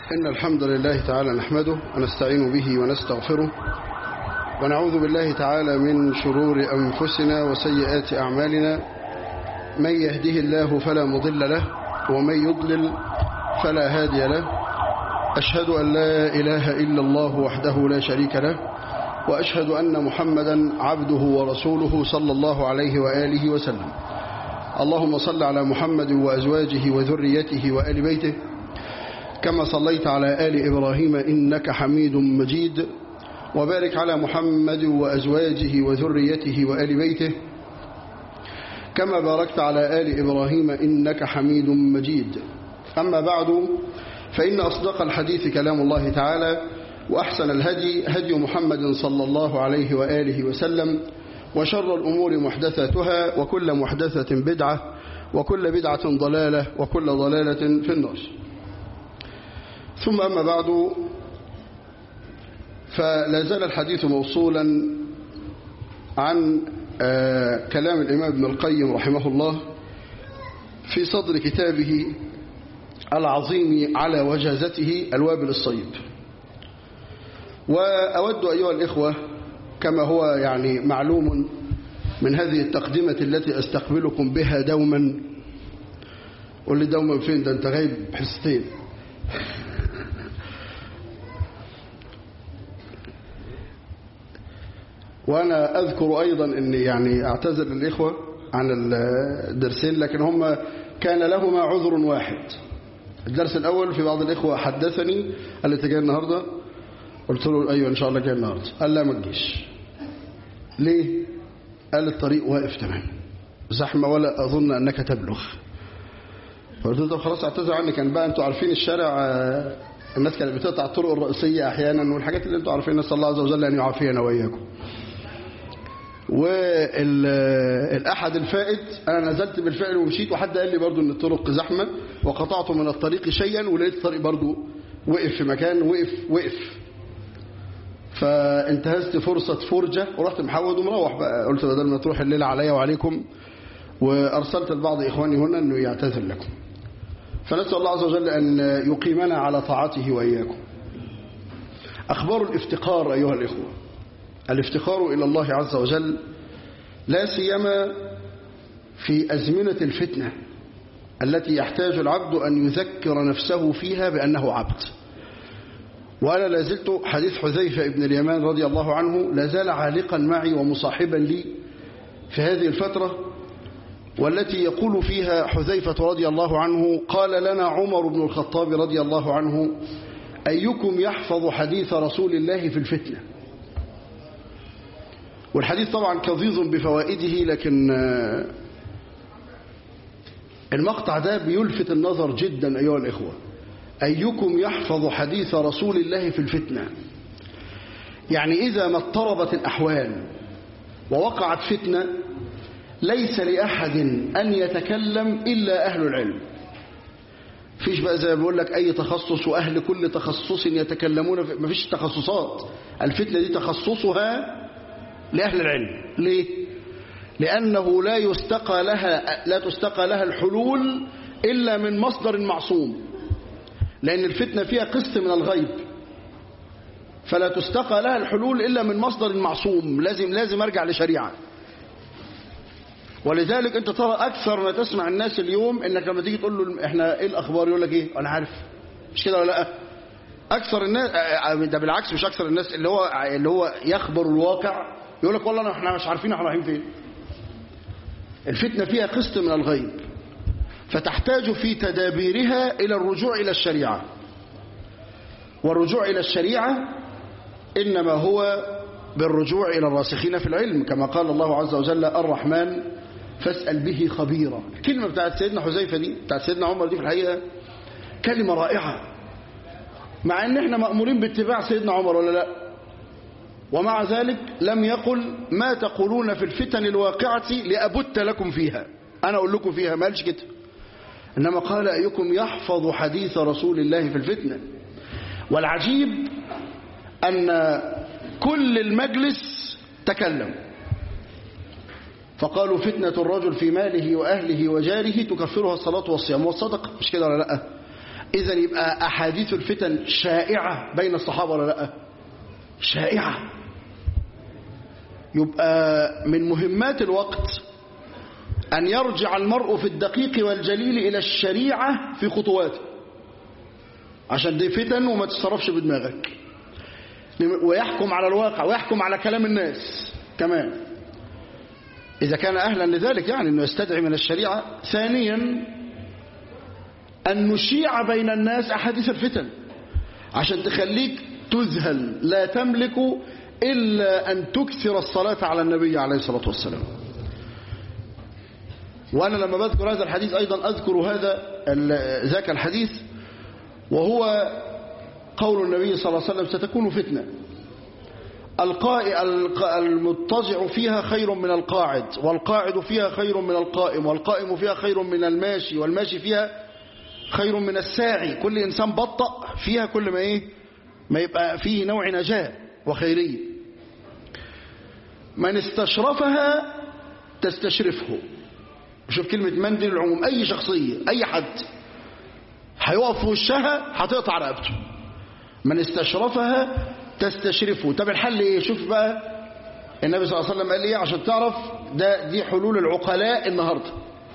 إن الحمد لله تعالى نحمده ونستعين به ونستغفره ونعوذ بالله تعالى من شرور أنفسنا وسيئات أعمالنا من يهده الله فلا مضل له ومن يضلل فلا هادي له أشهد أن لا إله إلا الله وحده لا شريك له وأشهد أن محمدا عبده ورسوله صلى الله عليه وآله وسلم اللهم صل على محمد وأزواجه وذريته وآل بيته كما صليت على آل إبراهيم إنك حميد مجيد وبارك على محمد وأزواجه وذريته وآل بيته كما باركت على آل إبراهيم إنك حميد مجيد أما بعد فإن أصدق الحديث كلام الله تعالى وأحسن الهدي هدي محمد صلى الله عليه وآله وسلم وشر الأمور محدثاتها وكل محدثة بدعة وكل بدعة ضلالة وكل ضلالة في النار ثم أما بعد فلا زال الحديث موصولا عن كلام الإمام ابن القيم رحمه الله في صدر كتابه العظيم على وجازته الوابل الصيب وأود أيها الإخوة كما هو يعني معلوم من هذه التقدمة التي أستقبلكم بها دوما قول لي دوما فين ده أنت غايب حصتين وأنا أذكر أيضا أني يعني أعتذر للإخوة عن الدرسين لكن هم كان لهما عذر واحد الدرس الأول في بعض الإخوة حدثني قال لي أنت جاي النهاردة قلت له أيوة إن شاء الله جاي النهاردة قال لا ما تجيش ليه قال الطريق واقف تمام زحمة ولا أظن أنك تبلغ قلت له خلاص اعتذر عني كان بقى أنتوا عارفين الشارع الناس كانت بتقطع الطرق الرئيسية أحيانا والحاجات اللي أنتوا عارفين نسأل الله عز وجل أن يعافينا وإياكم والأحد الفائت أنا نزلت بالفعل ومشيت وحد قال لي برضو أن الطرق زحمة وقطعت من الطريق شيئا ولقيت الطريق برضو وقف في مكان وقف وقف فانتهزت فرصة فرجة ورحت محود ومروح بقى قلت بدل ما تروح الليلة عليا وعليكم وأرسلت لبعض إخواني هنا أنه يعتذر لكم فنسأل الله عز وجل أن يقيمنا على طاعته وإياكم أخبار الافتقار أيها الإخوة الافتقار إلى الله عز وجل لا سيما في أزمنة الفتنة التي يحتاج العبد أن يذكر نفسه فيها بأنه عبد وأنا لازلت حديث حذيفة ابن اليمان رضي الله عنه لازال عالقا معي ومصاحبا لي في هذه الفترة والتي يقول فيها حذيفة رضي الله عنه قال لنا عمر بن الخطاب رضي الله عنه أيكم يحفظ حديث رسول الله في الفتنة والحديث طبعا كظيظ بفوائده لكن المقطع ده بيلفت النظر جدا أيها الإخوة أيكم يحفظ حديث رسول الله في الفتنة يعني إذا ما اضطربت الأحوال ووقعت فتنة ليس لأحد أن يتكلم إلا أهل العلم فيش بقى زي ما بقول لك أي تخصص وأهل كل تخصص يتكلمون في مفيش تخصصات الفتنة دي تخصصها لأهل العلم ليه؟ لأنه لا يستقى لها لا تستقى لها الحلول إلا من مصدر معصوم لأن الفتنة فيها قسط من الغيب فلا تستقى لها الحلول إلا من مصدر معصوم لازم لازم أرجع لشريعة ولذلك أنت ترى أكثر ما تسمع الناس اليوم إنك لما تيجي تقول له إحنا إيه الأخبار يقول لك إيه أنا عارف مش كده ولا لا أكثر الناس ده بالعكس مش أكثر الناس اللي هو اللي هو يخبر الواقع يقول لك والله احنا مش عارفين احنا رايحين فين الفتنة فيها قسط من الغيب فتحتاج في تدابيرها إلى الرجوع إلى الشريعة والرجوع إلى الشريعة إنما هو بالرجوع إلى الراسخين في العلم كما قال الله عز وجل الرحمن فاسأل به خبيرا الكلمة بتاعت سيدنا حذيفة دي بتاعت سيدنا عمر دي في الحقيقة كلمة رائعة مع ان احنا مأمورين باتباع سيدنا عمر ولا لا ومع ذلك لم يقل ما تقولون في الفتن الواقعة لأبت لكم فيها أنا أقول لكم فيها ما قالش كده إنما قال أيكم يحفظ حديث رسول الله في الفتنة والعجيب أن كل المجلس تكلم فقالوا فتنة الرجل في ماله وأهله وجاره تكفرها الصلاة والصيام والصدقة مش كده ولا لا إذا يبقى أحاديث الفتن شائعة بين الصحابة ولا لا شائعة يبقى من مهمات الوقت أن يرجع المرء في الدقيق والجليل إلى الشريعة في خطواته عشان دي فتن وما تتصرفش بدماغك ويحكم على الواقع ويحكم على كلام الناس كمان إذا كان أهلا لذلك يعني أنه يستدعي من الشريعة ثانيا أن نشيع بين الناس أحاديث الفتن عشان تخليك تذهل لا تملك إلا أن تكثر الصلاة على النبي عليه الصلاة والسلام وأنا لما بذكر هذا الحديث أيضا أذكر هذا ذاك الحديث وهو قول النبي صلى الله عليه وسلم ستكون فتنة المضطجع فيها خير من القاعد والقاعد فيها خير من القائم والقائم فيها خير من الماشي والماشي فيها خير من الساعي كل إنسان بطأ فيها كل ما إيه ما يبقى فيه نوع نجاة وخيرية من استشرفها تستشرفه شوف كلمة من دي العموم أي شخصية أي حد هيقف في وشها هتقطع رقبته من استشرفها تستشرفه طب الحل ايه شوف بقى النبي صلى الله عليه وسلم قال ايه عشان تعرف ده دي حلول العقلاء النهارده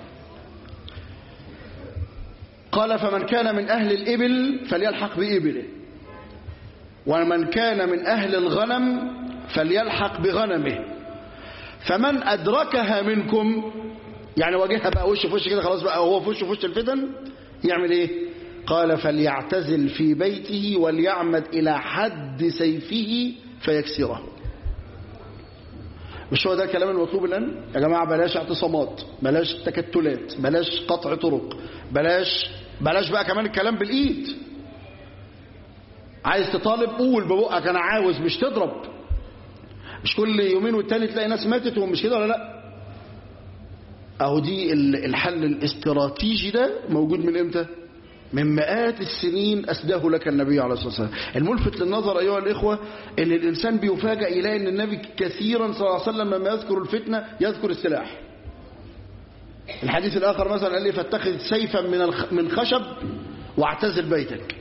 قال فمن كان من أهل الإبل فليلحق بإبله ومن كان من أهل الغنم فليلحق بغنمه فمن أدركها منكم يعني واجهها بقى وش في وش كده خلاص بقى هو في وش في وش الفتن يعمل ايه قال فليعتزل في بيته وليعمد إلى حد سيفه فيكسره مش هو ده الكلام المطلوب الآن يا جماعة بلاش اعتصامات بلاش تكتلات بلاش قطع طرق بلاش بلاش بقى كمان الكلام بالإيد عايز تطالب قول ببقك أنا عاوز مش تضرب مش كل يومين والتاني تلاقي ناس ماتت ومش كده ولا لا اهو دي الحل الاستراتيجي ده موجود من امتى من مئات السنين أسداه لك النبي عليه الصلاة والسلام الملفت للنظر أيها الإخوة أن الإنسان بيفاجأ إلى أن النبي كثيرا صلى الله عليه وسلم لما يذكر الفتنة يذكر السلاح الحديث الآخر مثلا قال لي فاتخذ سيفا من من خشب واعتزل بيتك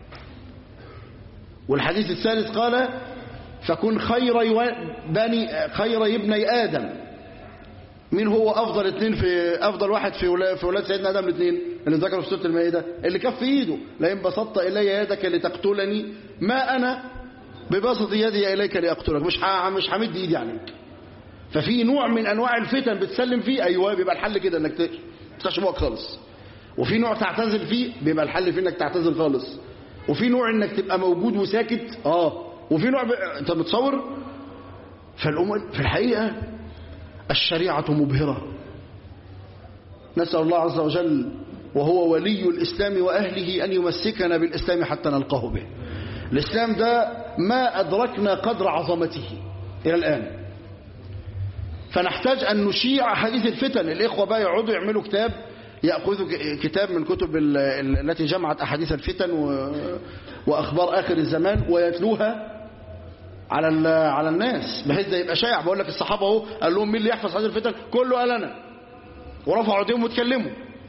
والحديث الثالث قال فكن خير بني خير ابني آدم مين هو افضل اثنين في افضل واحد في ولاد في ولاد سيدنا ادم الاثنين اللي ذكروا في سوره المائده اللي كف في ايده لئن بسطت الي يدك لتقتلني ما انا ببسط يدي اليك لاقتلك مش مش همد ايدي عليك ففي نوع من انواع الفتن بتسلم فيه ايوه بيبقى الحل كده انك تشبك خالص وفي نوع تعتزل فيه بيبقى الحل فيه انك تعتزل خالص وفي نوع انك تبقى موجود وساكت اه وفي نوع ب... انت متصور فالامور في الحقيقه الشريعة مبهرة نسأل الله عز وجل وهو ولي الإسلام وأهله أن يمسكنا بالإسلام حتى نلقاه به الإسلام ده ما أدركنا قدر عظمته إلى الآن فنحتاج أن نشيع حديث الفتن الإخوة بقى يقعدوا يعملوا كتاب يأخذوا كتاب من كتب التي جمعت أحاديث الفتن وأخبار آخر الزمان ويتلوها على على الناس بحيث ده يبقى شائع بقول لك الصحابه اهو قال لهم مين اللي يحفظ هذه الفتن كله قال انا ورفعوا ايديهم واتكلموا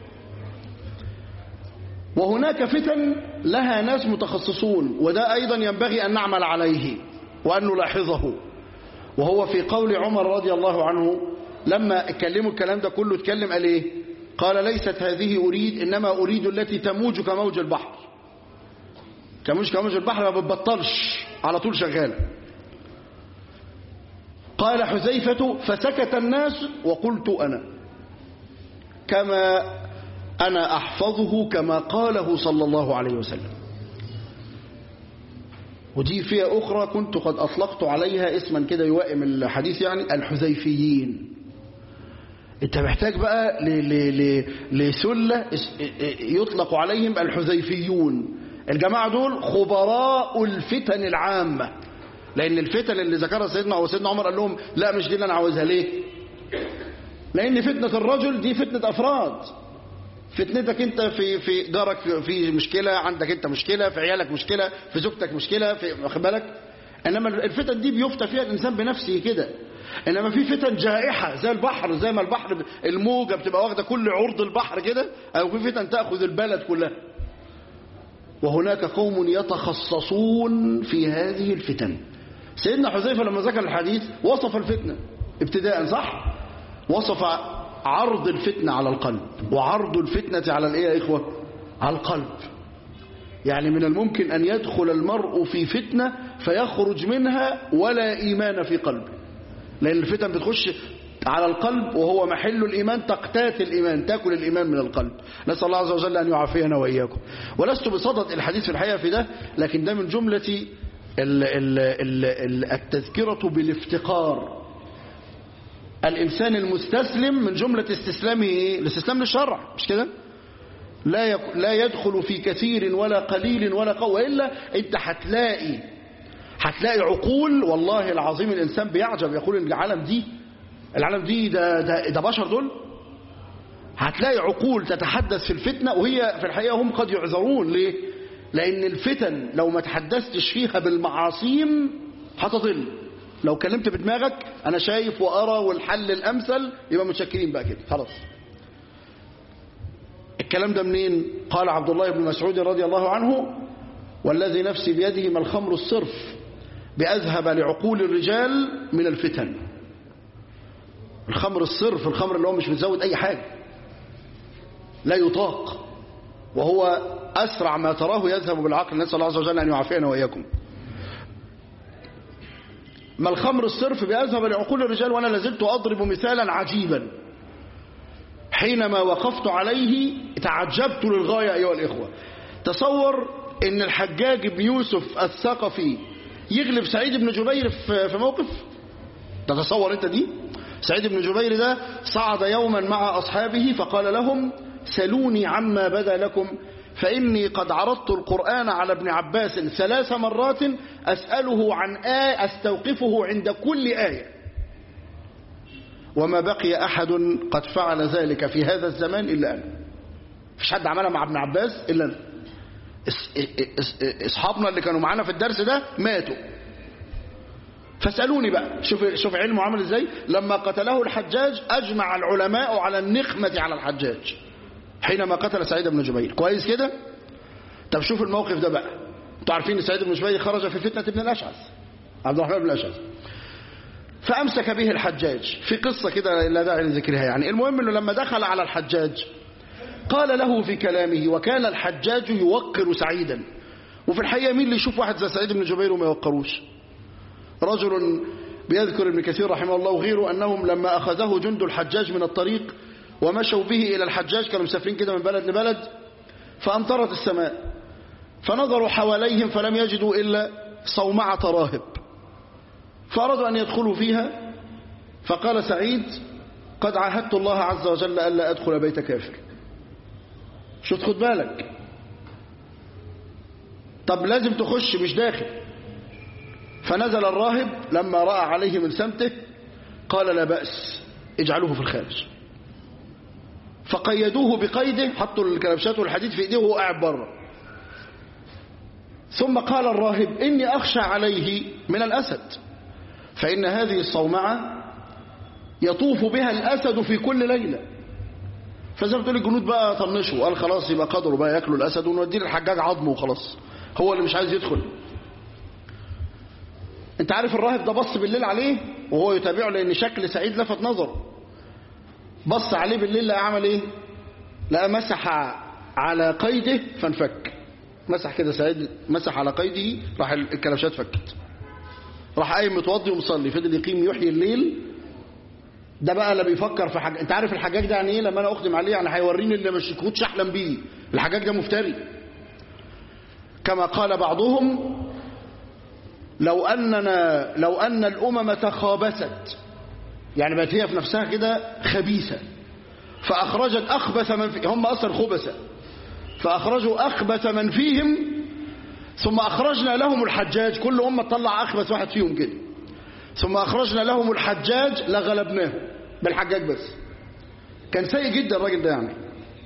وهناك فتن لها ناس متخصصون وده ايضا ينبغي ان نعمل عليه وان نلاحظه وهو في قول عمر رضي الله عنه لما اتكلموا الكلام ده كله اتكلم قال ايه قال ليست هذه اريد انما اريد التي تموج كموج البحر كموج كموج البحر ما بتبطلش على طول شغاله قال حذيفة فسكت الناس وقلت أنا كما أنا أحفظه كما قاله صلى الله عليه وسلم ودي فيها أخرى كنت قد أطلقت عليها اسما كده يوائم الحديث يعني الحذيفيين انت محتاج بقى لسلة يطلق عليهم الحذيفيون الجماعة دول خبراء الفتن العامة لأن الفتن اللي ذكرها سيدنا أو سيدنا عمر قال لهم لا مش دي اللي أنا عاوزها ليه لأن فتنة الرجل دي فتنة أفراد فتنتك انت في في جارك في مشكلة عندك انت مشكلة في عيالك مشكلة في زوجتك مشكلة في واخد بالك انما الفتن دي بيفتى فيها الانسان بنفسه كده انما في فتن جائحة زي البحر زي ما البحر الموجة بتبقى واخدة كل عرض البحر كده او في فتن تأخذ البلد كلها وهناك قوم يتخصصون في هذه الفتن سيدنا حذيفة لما ذكر الحديث وصف الفتنة ابتداء صح وصف عرض الفتنة على القلب وعرض الفتنة على الايه يا إخوة على القلب يعني من الممكن أن يدخل المرء في فتنة فيخرج منها ولا إيمان في قلبه لأن الفتن بتخش على القلب وهو محل الإيمان تقتات الإيمان تأكل الإيمان من القلب نسأل الله عز وجل أن يعافينا وإياكم ولست بصدد الحديث في الحقيقة في ده لكن ده من جملة ال ال ال التذكرة بالافتقار الإنسان المستسلم من جملة استسلامه إيه؟ الاستسلام للشرع مش كده لا يك... لا يدخل في كثير ولا قليل ولا قوة إلا أنت هتلاقي هتلاقي عقول والله العظيم الإنسان بيعجب يقول إن العالم دي العالم دي ده, ده, ده بشر دول هتلاقي عقول تتحدث في الفتنة وهي في الحقيقة هم قد يعذرون ليه لأن الفتن لو ما تحدثتش فيها بالمعاصيم هتضل لو كلمت بدماغك أنا شايف وأرى والحل الأمثل يبقى متشكرين بقى كده خلاص الكلام ده منين قال عبد الله بن مسعود رضي الله عنه والذي نفسي بيده ما الخمر الصرف بأذهب لعقول الرجال من الفتن الخمر الصرف الخمر اللي هو مش بتزود أي حاجة لا يطاق وهو أسرع ما تراه يذهب بالعقل نسأل الله عز وجل أن يعافينا وإياكم ما الخمر الصرف بأذهب لعقول الرجال وأنا لازلت أضرب مثالا عجيبا حينما وقفت عليه تعجبت للغاية أيها الإخوة تصور ان الحجاج بن يوسف الثقفي يغلب سعيد بن جبير في موقف تتصور انت دي سعيد بن جبير ده صعد يوما مع أصحابه فقال لهم سلوني عما بدا لكم فإني قد عرضت القرآن على ابن عباس ثلاث مرات أسأله عن آية أستوقفه عند كل آية وما بقي أحد قد فعل ذلك في هذا الزمان إلا أنا مفيش حد عملها مع ابن عباس إلا أنا اصحابنا اللي كانوا معانا في الدرس ده ماتوا فاسألوني بقى شوف شوف علمه عامل ازاي لما قتله الحجاج اجمع العلماء على النقمة على الحجاج حينما قتل سعيد بن جبير كويس كده طب شوف الموقف ده بقى انتوا عارفين ان سعيد بن جبير خرج في فتنة ابن الاشعث عبد الرحمن بن الاشعث فامسك به الحجاج في قصة كده لا داعي لذكرها يعني المهم انه لما دخل على الحجاج قال له في كلامه وكان الحجاج يوقر سعيدا وفي الحقيقة مين اللي يشوف واحد زي سعيد بن جبير وما يوقروش رجل بيذكر ابن كثير رحمه الله وغيره أنهم لما أخذه جند الحجاج من الطريق ومشوا به إلى الحجاج كانوا مسافرين كده من بلد لبلد فأمطرت السماء فنظروا حواليهم فلم يجدوا إلا صومعة راهب فأرادوا أن يدخلوا فيها فقال سعيد قد عاهدت الله عز وجل ألا أدخل بيت كافر شو تاخد بالك طب لازم تخش مش داخل فنزل الراهب لما رأى عليه من سمته قال لا بأس اجعلوه في الخارج فقيدوه بقيده حطوا الكلبشات والحديد في ايديه وهو قاعد بره ثم قال الراهب إني أخشى عليه من الأسد فإن هذه الصومعة يطوف بها الأسد في كل ليلة فزي ما بتقول الجنود بقى طنشوا قال خلاص يبقى قدروا بقى ياكلوا الاسد ونوديه للحجاج عظمه وخلاص هو اللي مش عايز يدخل انت عارف الراهب ده بص بالليل عليه وهو يتابعه لان شكل سعيد لفت نظره بص عليه بالليل لقى عمل ايه لقى مسح على قيده فانفك مسح كده سعيد مسح على قيده راح الكلبشات فكت راح قايم متوضي ومصلي فضل يقيم يحيي الليل ده بقى اللي بيفكر في حاجة انت عارف الحجاج ده يعني ايه لما انا اخدم عليه يعني هيوريني اللي مش كنتش احلم بيه الحجاج ده مفتري كما قال بعضهم لو اننا لو ان الامم تخابست يعني بقت هي في نفسها كده خبيثه فاخرجت اخبث من في هم اصلا خبثه فاخرجوا اخبث من فيهم ثم اخرجنا لهم الحجاج كل امه تطلع اخبث واحد فيهم كده ثم أخرجنا لهم الحجاج لغلبناه بالحجاج بس كان سيء جدا الراجل ده يعني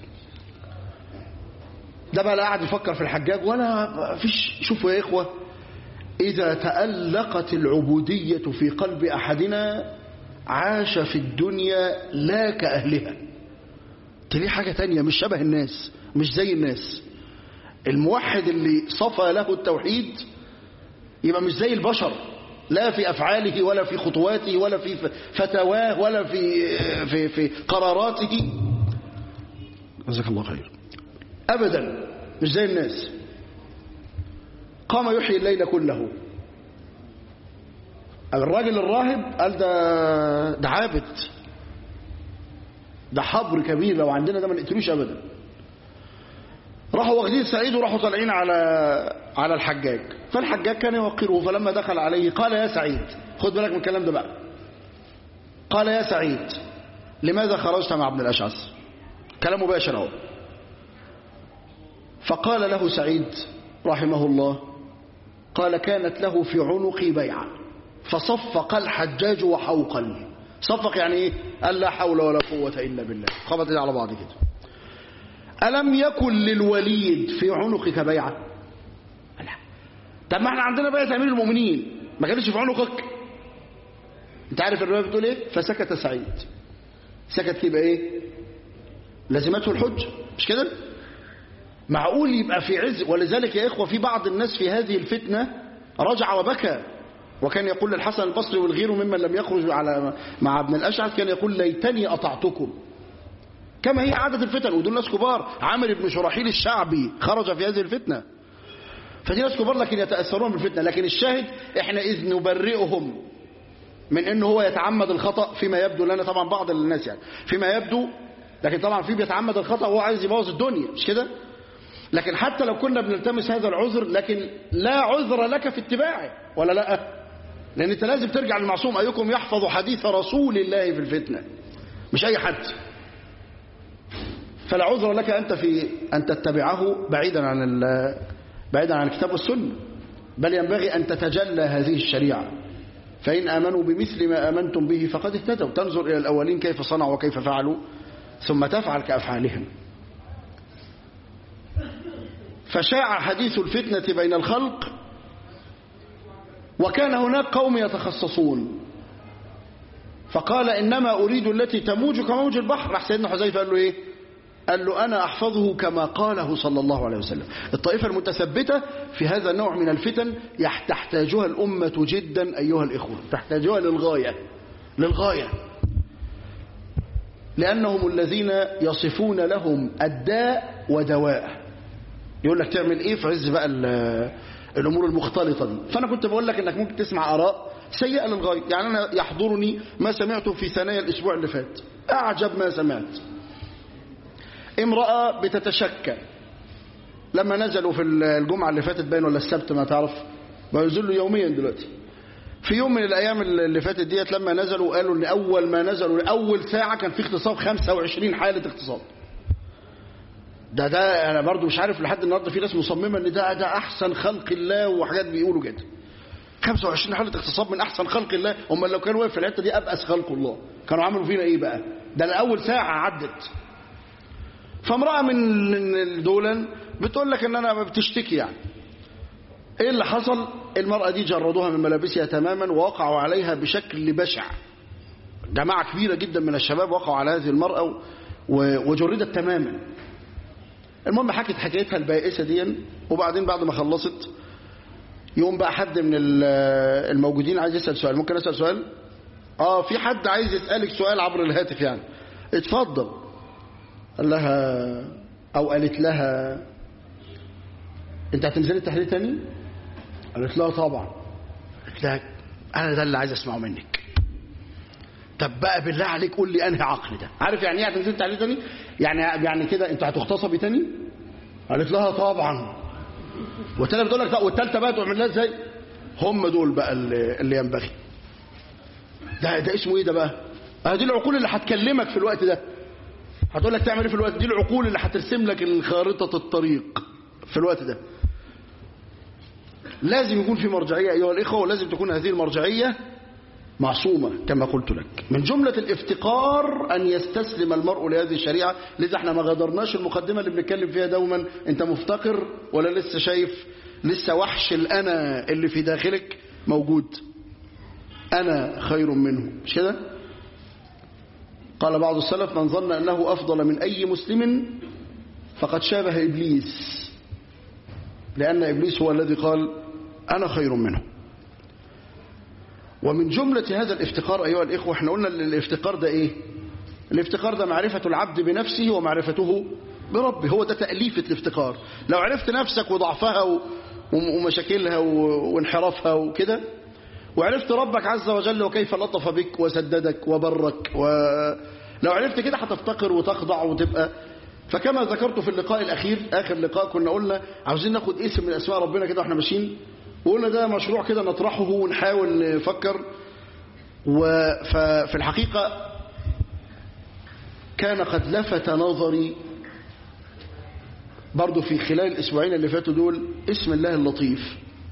ده بقى لا قاعد يفكر في الحجاج ولا فيش شوفوا يا إخوة إذا تألقت العبودية في قلب أحدنا عاش في الدنيا لا كأهلها تلاقيه حاجة تانية مش شبه الناس مش زي الناس الموحد اللي صفى له التوحيد يبقى مش زي البشر لا في أفعاله ولا في خطواته ولا في فتاواه ولا في في في قراراته جزاك الله خير أبدا مش زي الناس قام يحيي الليل كله الراجل الراهب قال ده ده عابد ده حبر كبير لو عندنا ده ما نقتلوش ابدا راحوا واخدين سعيد وراحوا طالعين على على الحجاج فالحجاج كان يوقره فلما دخل عليه قال يا سعيد خد بالك من الكلام ده بقى قال يا سعيد لماذا خرجت مع ابن الاشعث كلام مباشر اهو فقال له سعيد رحمه الله قال كانت له في عنقي بيعه فصفق الحجاج وحوقل صفق يعني ايه قال لا حول ولا قوة إلا بالله خبط على بعض كده ألم يكن للوليد في عنقك بيعة لا طب ما احنا عندنا بيعة أمير المؤمنين ما كانش في عنقك انت عارف الرواية بتقول ايه فسكت سعيد سكت يبقى ايه لازمته الحج مش كده معقول يبقى في عز ولذلك يا إخوة في بعض الناس في هذه الفتنة رجع وبكى وكان يقول للحسن البصري والغير ممن لم يخرج على مع ابن الأشعث كان يقول ليتني أطعتكم كما هي عادة الفتن ودول ناس كبار عامر بن شراحيل الشعبي خرج في هذه الفتنة فدي ناس كبار لكن يتأثرون بالفتنة لكن الشاهد احنا إذ نبرئهم من انه هو يتعمد الخطأ فيما يبدو لنا طبعا بعض الناس يعني فيما يبدو لكن طبعا في بيتعمد الخطأ وهو عايز يبوظ الدنيا مش كده لكن حتى لو كنا بنلتمس هذا العذر لكن لا عذر لك في اتباعه ولا لا لان انت لازم ترجع للمعصوم ايكم يحفظ حديث رسول الله في الفتنة مش اي حد فلا عذر لك انت في ان تتبعه بعيدا عن بعيدا عن الكتاب والسنة بل ينبغي ان تتجلى هذه الشريعة فإن آمنوا بمثل ما آمنتم به فقد اهتدوا تنظر إلى الأولين كيف صنعوا وكيف فعلوا ثم تفعل كأفعالهم فشاع حديث الفتنة بين الخلق وكان هناك قوم يتخصصون فقال إنما أريد التي تموج كموج البحر راح سيدنا حذيفة قال له إيه قال له أنا أحفظه كما قاله صلى الله عليه وسلم الطائفة المتثبتة في هذا النوع من الفتن تحتاجها الأمة جدا أيها الإخوة تحتاجها للغاية للغاية لأنهم الذين يصفون لهم الداء ودواء يقول لك تعمل إيه في عز بقى الأمور المختلطة دي فأنا كنت بقول لك أنك ممكن تسمع آراء سيئة للغاية يعني أنا يحضرني ما سمعته في ثنايا الأسبوع اللي فات أعجب ما سمعت امرأة بتتشكى لما نزلوا في الجمعة اللي فاتت باين ولا السبت ما تعرف بينزلوا يوميا دلوقتي في يوم من الأيام اللي فاتت ديت لما نزلوا قالوا إن أول ما نزلوا أول ساعة كان في اغتصاب 25 حالة اغتصاب ده ده أنا برضو مش عارف لحد النهاردة في ناس مصممة إن ده ده أحسن خلق الله وحاجات بيقولوا كده 25 حالة اغتصاب من أحسن خلق الله هم لو كانوا واقف في الحتة دي أبأس خلق الله كانوا عملوا فينا إيه بقى ده الأول ساعة عدت فامرأة من دولا بتقول لك ان انا بتشتكي يعني ايه اللي حصل المرأة دي جردوها من ملابسها تماما ووقعوا عليها بشكل بشع جماعة كبيرة جدا من الشباب وقعوا على هذه المرأة وجردت تماما المهم حكت حكايتها البائسة دي وبعدين بعد ما خلصت يوم بقى حد من الموجودين عايز يسأل سؤال ممكن أسأل سؤال اه في حد عايز يسألك سؤال عبر الهاتف يعني اتفضل قال لها او قالت لها انت هتنزلي التحرير تاني قالت لها طبعا قالت لها انا ده اللي عايز اسمعه منك طب بقى بالله عليك قول لي انهي عقل ده عارف يعني ايه هتنزلي التحرير تاني يعني يعني كده انت هتغتصبي تاني قالت لها طبعا والتانية بتقول لك والتالتة بقى تعمل لها ازاي هم دول بقى اللي, اللي ينبغي ده ده اسمه ايه ده بقى اه دي العقول اللي هتكلمك في الوقت ده هتقول لك تعمل ايه في الوقت دي العقول اللي هترسم لك الخارطة الطريق في الوقت ده لازم يكون في مرجعية أيها الإخوة ولازم تكون هذه المرجعية معصومة كما قلت لك من جملة الافتقار أن يستسلم المرء لهذه الشريعة لذا احنا ما غادرناش المقدمة اللي بنتكلم فيها دوما انت مفتقر ولا لسه شايف لسه وحش الأنا اللي في داخلك موجود أنا خير منه مش كده قال بعض السلف من ظن أنه أفضل من أي مسلم فقد شابه إبليس لأن إبليس هو الذي قال أنا خير منه ومن جملة هذا الافتقار أيها الإخوة احنا قلنا الافتقار ده إيه الافتقار ده معرفة العبد بنفسه ومعرفته بربه هو ده تأليفة الافتقار لو عرفت نفسك وضعفها ومشاكلها وانحرافها وكده وعرفت ربك عز وجل وكيف لطف بك وسددك وبرك ولو عرفت كده هتفتقر وتخضع وتبقى فكما ذكرت في اللقاء الأخير آخر لقاء كنا قلنا عاوزين ناخد اسم من أسماء ربنا كده واحنا ماشيين وقلنا ده مشروع كده نطرحه ونحاول نفكر ففي الحقيقة كان قد لفت نظري برضو في خلال الأسبوعين اللي فاتوا دول اسم الله اللطيف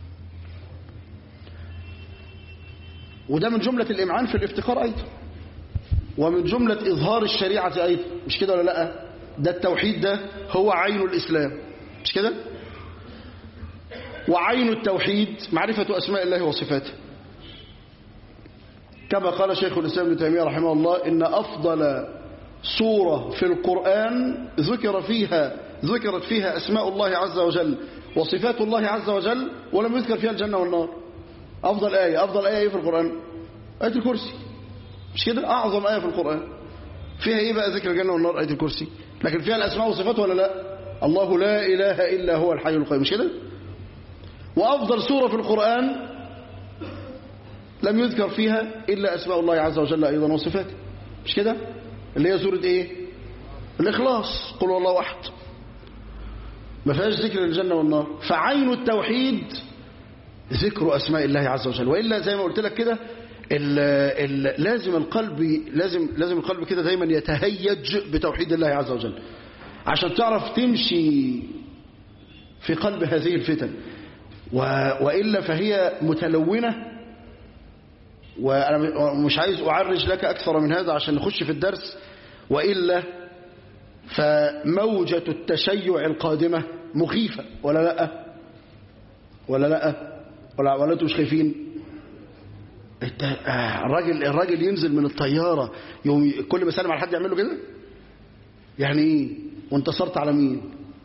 وده من جملة الإمعان في الافتقار أيضا ومن جملة إظهار الشريعة أيضا مش كده ولا لا ده التوحيد ده هو عين الإسلام مش كده وعين التوحيد معرفة أسماء الله وصفاته كما قال شيخ الإسلام ابن تيمية رحمه الله إن أفضل سورة في القرآن ذكر فيها ذكرت فيها أسماء الله عز وجل وصفات الله عز وجل ولم يذكر فيها الجنة والنار أفضل آية أفضل آية إيه في القرآن آية الكرسي مش كده أعظم آية في القرآن فيها إيه بقى ذكر الجنة والنار آية الكرسي لكن فيها الأسماء والصفات ولا لا الله لا إله إلا هو الحي القيوم مش كده وأفضل سورة في القرآن لم يذكر فيها إلا أسماء الله عز وجل أيضا وصفاته مش كده اللي هي سورة إيه الإخلاص قل الله أحد ما فيهاش ذكر الجنة والنار فعين التوحيد ذكر أسماء الله عز وجل وإلا زي ما قلت لك كده ال ال لازم القلب لازم لازم القلب كده دايما يتهيج بتوحيد الله عز وجل عشان تعرف تمشي في قلب هذه الفتن وإلا فهي متلونة وأنا مش عايز أعرج لك أكثر من هذا عشان نخش في الدرس وإلا فموجة التشيع القادمة مخيفة ولا لا ولا لا ولا ولا انتوا مش خايفين الراجل الراجل ينزل من الطيارة يوم كل ما يسلم على حد يعمل له كده يعني ايه وانتصرت على مين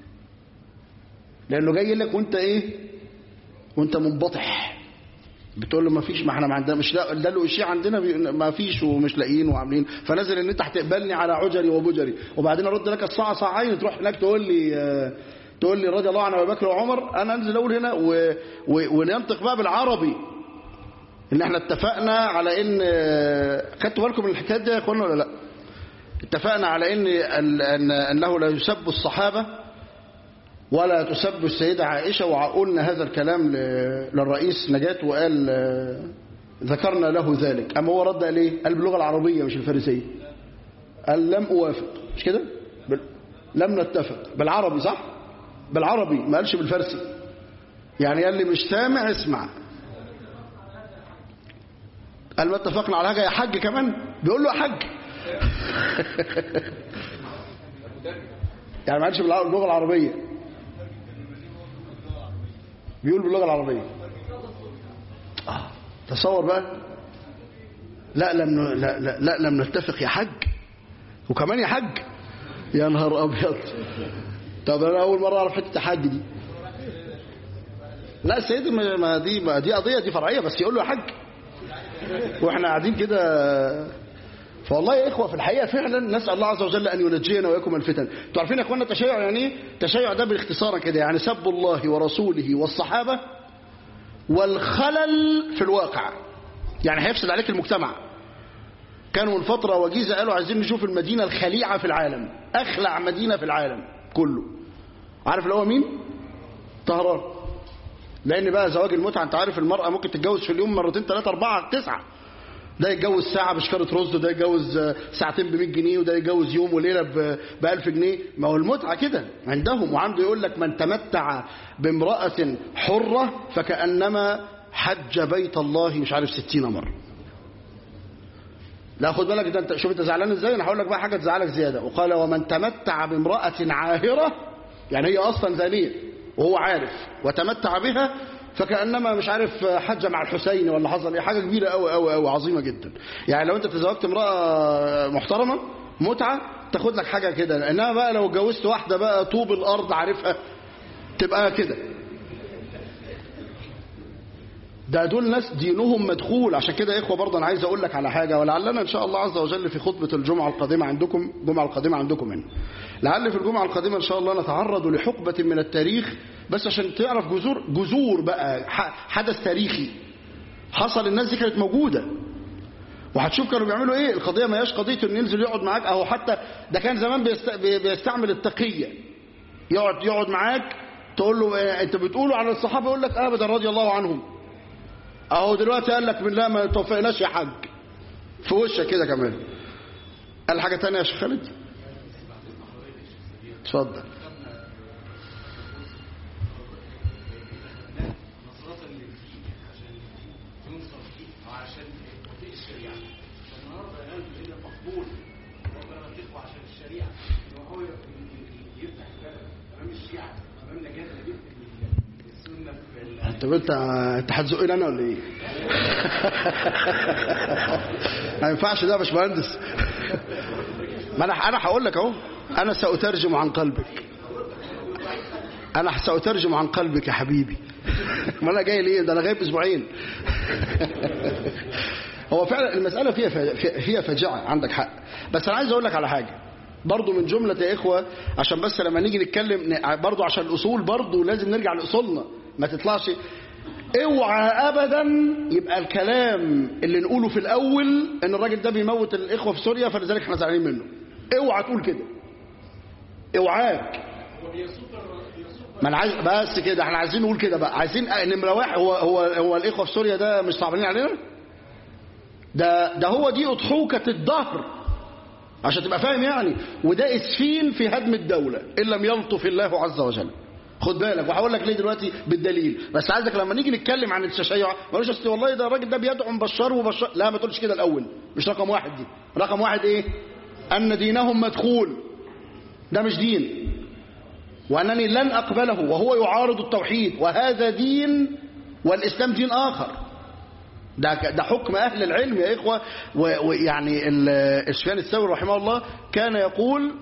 لانه جاي لك وانت ايه وانت منبطح بتقول له ما فيش ما احنا ما عندنا مش ده له شيء عندنا ما فيش ومش لاقيين وعاملين فنزل ان انت هتقبلني على عجري وبجري وبعدين ارد لك الساعه ساعين تروح هناك تقول لي آه تقول لي رضي الله عن ابي بكر وعمر انا انزل اقول هنا و... و... وننطق بقى بالعربي ان احنا اتفقنا على ان خدتوا بالكم من الحكايات دي يا اخوانا ولا لا اتفقنا على ان ان انه لا يسب الصحابه ولا تسب السيده عائشه وقلنا هذا الكلام للرئيس نجاة وقال ذكرنا له ذلك اما هو رد قال ايه قال باللغه العربيه مش الفارسيه قال لم اوافق مش كده لم نتفق بالعربي صح بالعربي ما قالش بالفارسي يعني قال لي مش سامع اسمع قال ما اتفقنا على حاجه يا حج كمان بيقول له يا حج يعني ما قالش باللغه العربيه بيقول باللغه العربيه آه. تصور بقى لا لم لا, لا, لا لم نتفق يا حج وكمان يا حج يا نهار ابيض طب انا اول مره اعرف حته حج دي لا سيدي ما دي ما دي قضيه دي فرعيه بس يقول له يا حج واحنا قاعدين كده فوالله يا اخوه في الحقيقه فعلا نسال الله عز وجل ان ينجينا واياكم من الفتن انتوا عارفين يا اخوانا التشيع يعني ايه التشيع ده باختصار كده يعني سب الله ورسوله والصحابه والخلل في الواقع يعني هيفسد عليك المجتمع كانوا من فتره وجيزه قالوا عايزين نشوف المدينه الخليعه في العالم اخلع مدينه في العالم كله عارف اللي هو مين طهران لان بقى زواج المتعه انت عارف المراه ممكن تتجوز في اليوم مرتين ثلاثه اربعه تسعه ده يتجوز ساعة بشكارة رز وده يتجوز ساعتين ب 100 جنيه وده يتجوز يوم وليلة ب 1000 جنيه ما هو المتعة كده عندهم وعنده يقول لك من تمتع بامرأة حرة فكأنما حج بيت الله مش عارف 60 مرة لا خد بالك ده انت شوف انت زعلان ازاي انا هقول لك بقى حاجه تزعلك زياده وقال ومن تمتع بامراه عاهره يعني هي اصلا زانيه وهو عارف وتمتع بها فكانما مش عارف حج مع الحسين ولا حصل ايه حاجه كبيره قوي قوي قوي عظيمه جدا يعني لو انت تزوجت امراه محترمه متعه تاخد لك حاجه كده انما بقى لو اتجوزت واحده بقى طوب الارض عارفها تبقى كده ده دول ناس دينهم مدخول عشان كده يا اخوه برضه انا عايز اقول لك على حاجه ولعلنا ان شاء الله عز وجل في خطبه الجمعه القادمه عندكم الجمعه القادمه عندكم هنا لعل في الجمعه القادمه ان شاء الله نتعرض لحقبه من التاريخ بس عشان تعرف جذور جذور بقى حدث تاريخي حصل الناس دي كانت موجوده وهتشوف كانوا بيعملوا ايه القضيه ما هياش قضيه انه ينزل يقعد معاك اهو حتى ده كان زمان بيست... بيستعمل التقيه يقعد يقعد معاك تقول له إيه انت بتقوله على الصحابه يقول لك ابدا رضي الله عنهم اهو دلوقتي قال لك بالله ما توفقناش يا حاج في وشك كده كمان قال حاجه ثانيه يا شيخ خالد اتفضل طب انت انت هتزقني انا ولا ايه؟ ما ينفعش ده يا باشمهندس ما انا انا هقول لك اهو انا ساترجم عن قلبك انا ساترجم عن قلبك يا حبيبي ما انا جاي ليه ده انا غايب اسبوعين هو فعلا المساله فيها فيها فجعه عندك حق بس انا عايز اقول لك على حاجه برضه من جملة يا إخوة عشان بس لما نيجي نتكلم برضه عشان الأصول برضه لازم نرجع لأصولنا ما تطلعش اوعى ابدا يبقى الكلام اللي نقوله في الاول ان الراجل ده بيموت الاخوه في سوريا فلذلك احنا زعلانين منه اوعى تقول كده اوعاك ما انا عايز بس كده احنا عايزين نقول كده بقى عايزين نمره واحد هو هو هو الاخوه في سوريا ده مش صعبانين علينا ده ده هو دي اضحوكه الدهر عشان تبقى فاهم يعني وده اسفين في هدم الدوله ان لم يلطف الله عز وجل خد بالك وهقول لك ليه دلوقتي بالدليل بس عايزك لما نيجي نتكلم عن التشيع ما تقولش اصل والله ده الراجل ده بيدعم بشار وبشار لا ما تقولش كده الاول مش رقم واحد دي رقم واحد ايه ان دينهم مدخول ده مش دين وانني لن اقبله وهو يعارض التوحيد وهذا دين والاسلام دين اخر ده ده حكم اهل العلم يا اخوه ويعني السفيان الثوري رحمه الله كان يقول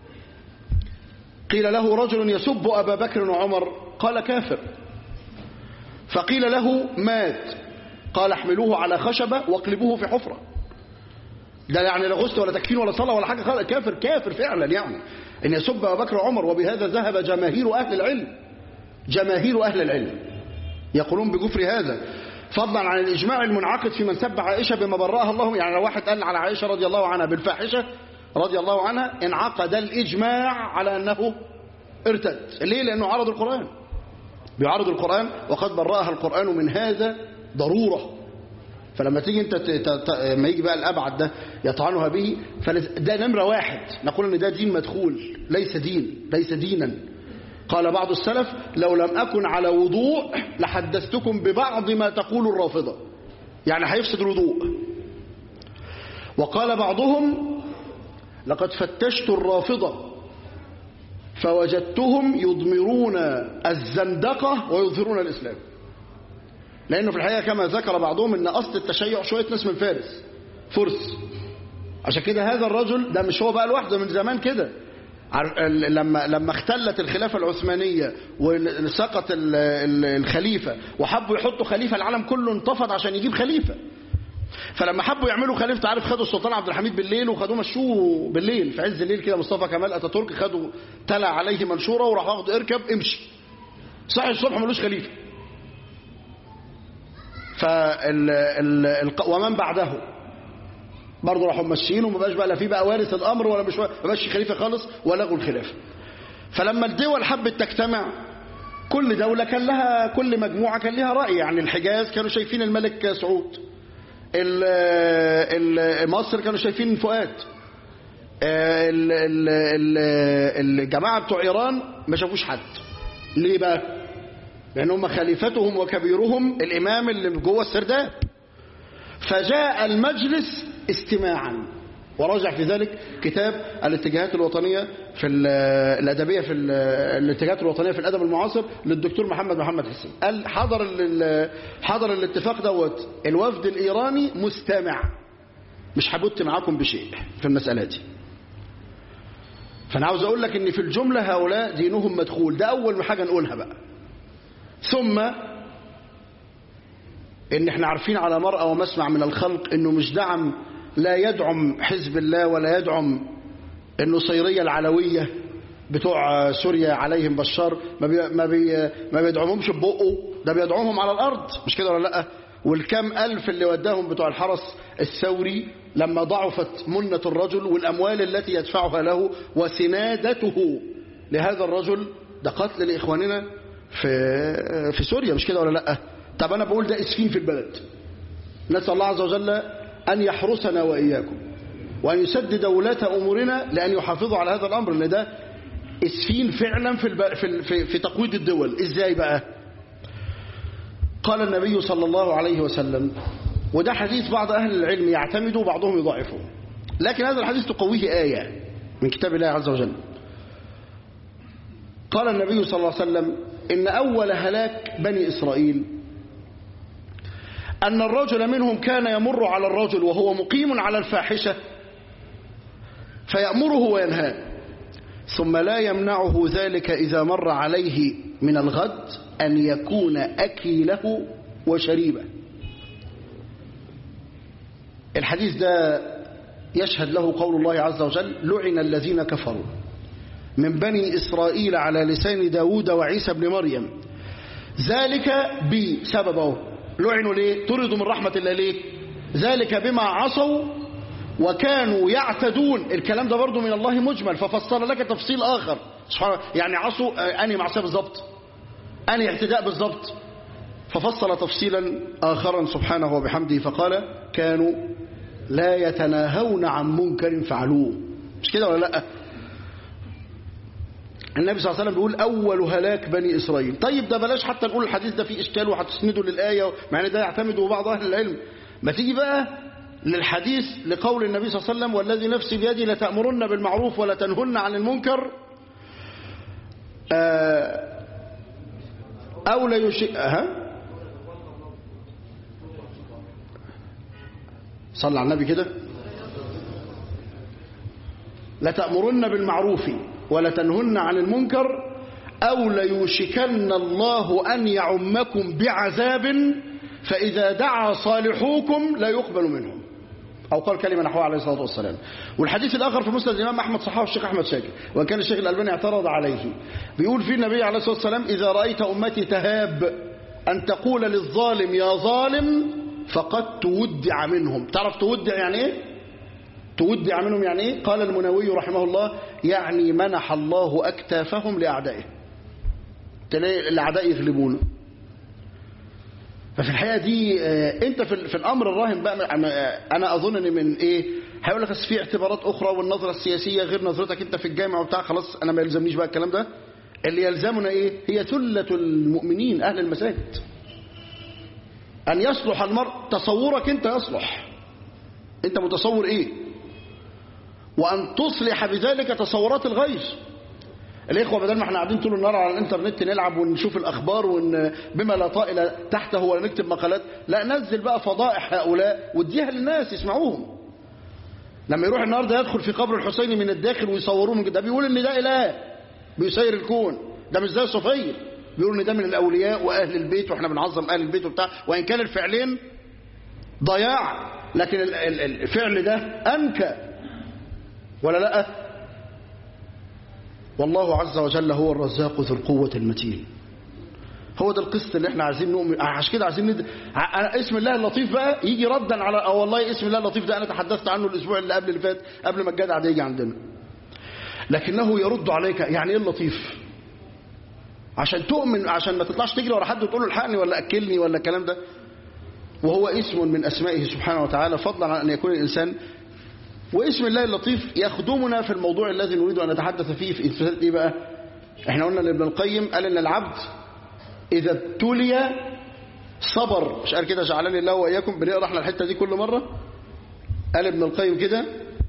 قيل له رجل يسب أبا بكر وعمر قال كافر فقيل له مات قال احملوه على خشبة واقلبوه في حفرة ده يعني لا غسل ولا تكفين ولا صلاة ولا حاجة خالص كافر كافر فعلا يعني ان يسب أبا بكر وعمر وبهذا ذهب جماهير أهل العلم جماهير أهل العلم يقولون بكفر هذا فضلا عن الإجماع المنعقد في من سب عائشة بما برأها الله يعني لو واحد قال على عائشة رضي الله عنها بالفاحشة رضي الله عنها انعقد الإجماع على أنه ارتد ليه لأنه عرض القرآن بيعرض القرآن وقد برأها القرآن من هذا ضرورة فلما تيجي انت لما يجي بقى الابعد ده يطعنها به فده نمره واحد نقول ان ده دين مدخول ليس دين ليس دينا قال بعض السلف لو لم اكن على وضوء لحدثتكم ببعض ما تقول الرافضه يعني هيفسد الوضوء وقال بعضهم لقد فتشت الرافضه فوجدتهم يضمرون الزندقه ويظهرون الاسلام لأنه في الحقيقة كما ذكر بعضهم أن أصل التشيع شوية ناس من فارس فرس عشان كده هذا الرجل ده مش هو بقى لوحده من زمان كده لما لما اختلت الخلافة العثمانية وسقط الخليفة وحبوا يحطوا خليفة العالم كله انتفض عشان يجيب خليفة فلما حبوا يعملوا خليفة عارف خدوا السلطان عبد الحميد بالليل وخدوه مشوه بالليل في عز الليل كده مصطفى كمال اتاتورك خدوا تلا عليه منشورة وراح واخده اركب امشي صحي الصبح ملوش خليفه فال ال... ومن بعده برضه راحوا ماشيين وما بقاش بقى لا في بقى وارث الامر ولا مش ما بقاش خليفه خالص ولغوا الخلافه فلما الدول حبت تجتمع كل دولة كان لها كل مجموعة كان لها رأي يعني الحجاز كانوا شايفين الملك سعود ال ال مصر كانوا شايفين فؤاد ال ال ال الجماعة بتوع إيران ما شافوش حد ليه بقى لأن هم خليفتهم وكبيرهم الإمام اللي جوه السرداب فجاء المجلس استماعا وراجع في ذلك كتاب الاتجاهات الوطنية في الأدبية في الاتجاهات الوطنية في الأدب المعاصر للدكتور محمد محمد حسين قال حضر حضر الاتفاق دوت الوفد الإيراني مستمع مش هبت معاكم بشيء في المسألة دي فأنا عاوز أقول لك إن في الجملة هؤلاء دينهم مدخول ده أول حاجة نقولها بقى ثم ان احنا عارفين على مرأى ومسمع من الخلق انه مش دعم لا يدعم حزب الله ولا يدعم النصيرية العلوية بتوع سوريا عليهم بشار ما بي ما بي ما بيدعمهمش ببقه ده بيدعمهم على الارض مش كده ولا لا والكام الف اللي وداهم بتوع الحرس الثوري لما ضعفت منة الرجل والاموال التي يدفعها له وسنادته لهذا الرجل ده قتل لاخواننا في في سوريا مش كده ولا لا طب انا بقول ده اسفين في البلد نسال الله عز وجل ان يحرسنا واياكم وان يسدد ولاة امورنا لان يحافظوا على هذا الامر لان ده اسفين فعلا في الب... في في, في تقويض الدول ازاي بقى قال النبي صلى الله عليه وسلم وده حديث بعض اهل العلم يعتمد وبعضهم يضعفه لكن هذا الحديث تقويه آية من كتاب الله عز وجل قال النبي صلى الله عليه وسلم إن أول هلاك بني إسرائيل أن الرجل منهم كان يمر على الرجل وهو مقيم على الفاحشة فيأمره وينهاه ثم لا يمنعه ذلك إذا مر عليه من الغد أن يكون أكيله وشريبه الحديث ده يشهد له قول الله عز وجل لعن الذين كفروا من بني إسرائيل على لسان داود وعيسى بن مريم ذلك بسببه لعنوا ليه طردوا من رحمة الله ليه ذلك بما عصوا وكانوا يعتدون الكلام ده برضو من الله مجمل ففسر لك تفصيل آخر سبحانه يعني عصوا أني معصية بالظبط أني اعتداء بالظبط ففصل تفصيلا آخرا سبحانه وبحمده فقال كانوا لا يتناهون عن منكر فعلوه مش كده ولا لا النبي صلى الله عليه وسلم بيقول أول هلاك بني إسرائيل طيب ده بلاش حتى نقول الحديث ده فيه إشكال وهتسنده للآية مع ان ده يعتمد بعض أهل العلم ما تيجي بقى للحديث لقول النبي صلى الله عليه وسلم والذي نفسي بيدي لتأمرن بالمعروف ولا تنهن عن المنكر أو لا يشيء ها صلى على النبي كده لتأمرن بالمعروف ولتنهن عن المنكر أو ليوشكن الله أن يعمكم بعذاب فإذا دعا صالحوكم لا يقبل منهم أو قال كلمة نحوها عليه الصلاة والسلام والحديث الآخر في مسند الإمام أحمد صححه الشيخ أحمد شاكر وإن كان الشيخ الألباني اعترض عليه بيقول فيه النبي عليه الصلاة والسلام إذا رأيت أمتي تهاب أن تقول للظالم يا ظالم فقد تودع منهم تعرف تودع يعني إيه تودع منهم يعني إيه قال المنوي رحمه الله يعني منح الله أكتافهم لأعدائه تلاقي الأعداء يغلبونه ففي الحقيقة دي انت في, في الامر الراهن بقى انا اظن ان من ايه هيقول لك في اعتبارات اخرى والنظرة السياسية غير نظرتك انت في الجامعة وبتاع خلاص انا ما يلزمنيش بقى الكلام ده اللي يلزمنا ايه هي ثلة المؤمنين اهل المساجد ان يصلح المرء تصورك انت يصلح انت متصور ايه وان تصلح بذلك تصورات الغير الإخوة بدل ما احنا قاعدين طول النهار على الانترنت نلعب ونشوف الأخبار ون بما لا طائل تحته ولا نكتب مقالات لا نزل بقى فضائح هؤلاء واديها للناس يسمعوهم لما يروح النهارده يدخل في قبر الحسين من الداخل ويصوروه من ده بيقول ان ده إله بيسير الكون ده مش زي صفية بيقول ان ده من الأولياء وأهل البيت واحنا بنعظم أهل البيت وبتاع وإن كان الفعلين ضياع لكن الفعل ده أنكى ولا لأ والله عز وجل هو الرزاق ذو القوة المتين هو ده القسط اللي احنا عايزين نؤمن عشان كده عايزين ند... ع... اسم الله اللطيف بقى يجي ردا على اه والله اسم الله اللطيف ده انا تحدثت عنه الاسبوع اللي قبل اللي فات قبل ما الجدع ده يجي عندنا لكنه يرد عليك يعني ايه اللطيف عشان تؤمن عشان ما تطلعش تجري ورا حد وتقول له الحقني ولا اكلني ولا الكلام ده وهو اسم من اسمائه سبحانه وتعالى فضلا عن ان يكون الانسان واسم الله اللطيف يخدمنا في الموضوع الذي نريد أن نتحدث فيه في إثبات إيه بقى احنا قلنا لابن القيم قال إن العبد إذا ابتلي صبر مش قال كده جعلني الله وإياكم بنقرأ احنا الحتة دي كل مرة قال ابن القيم كده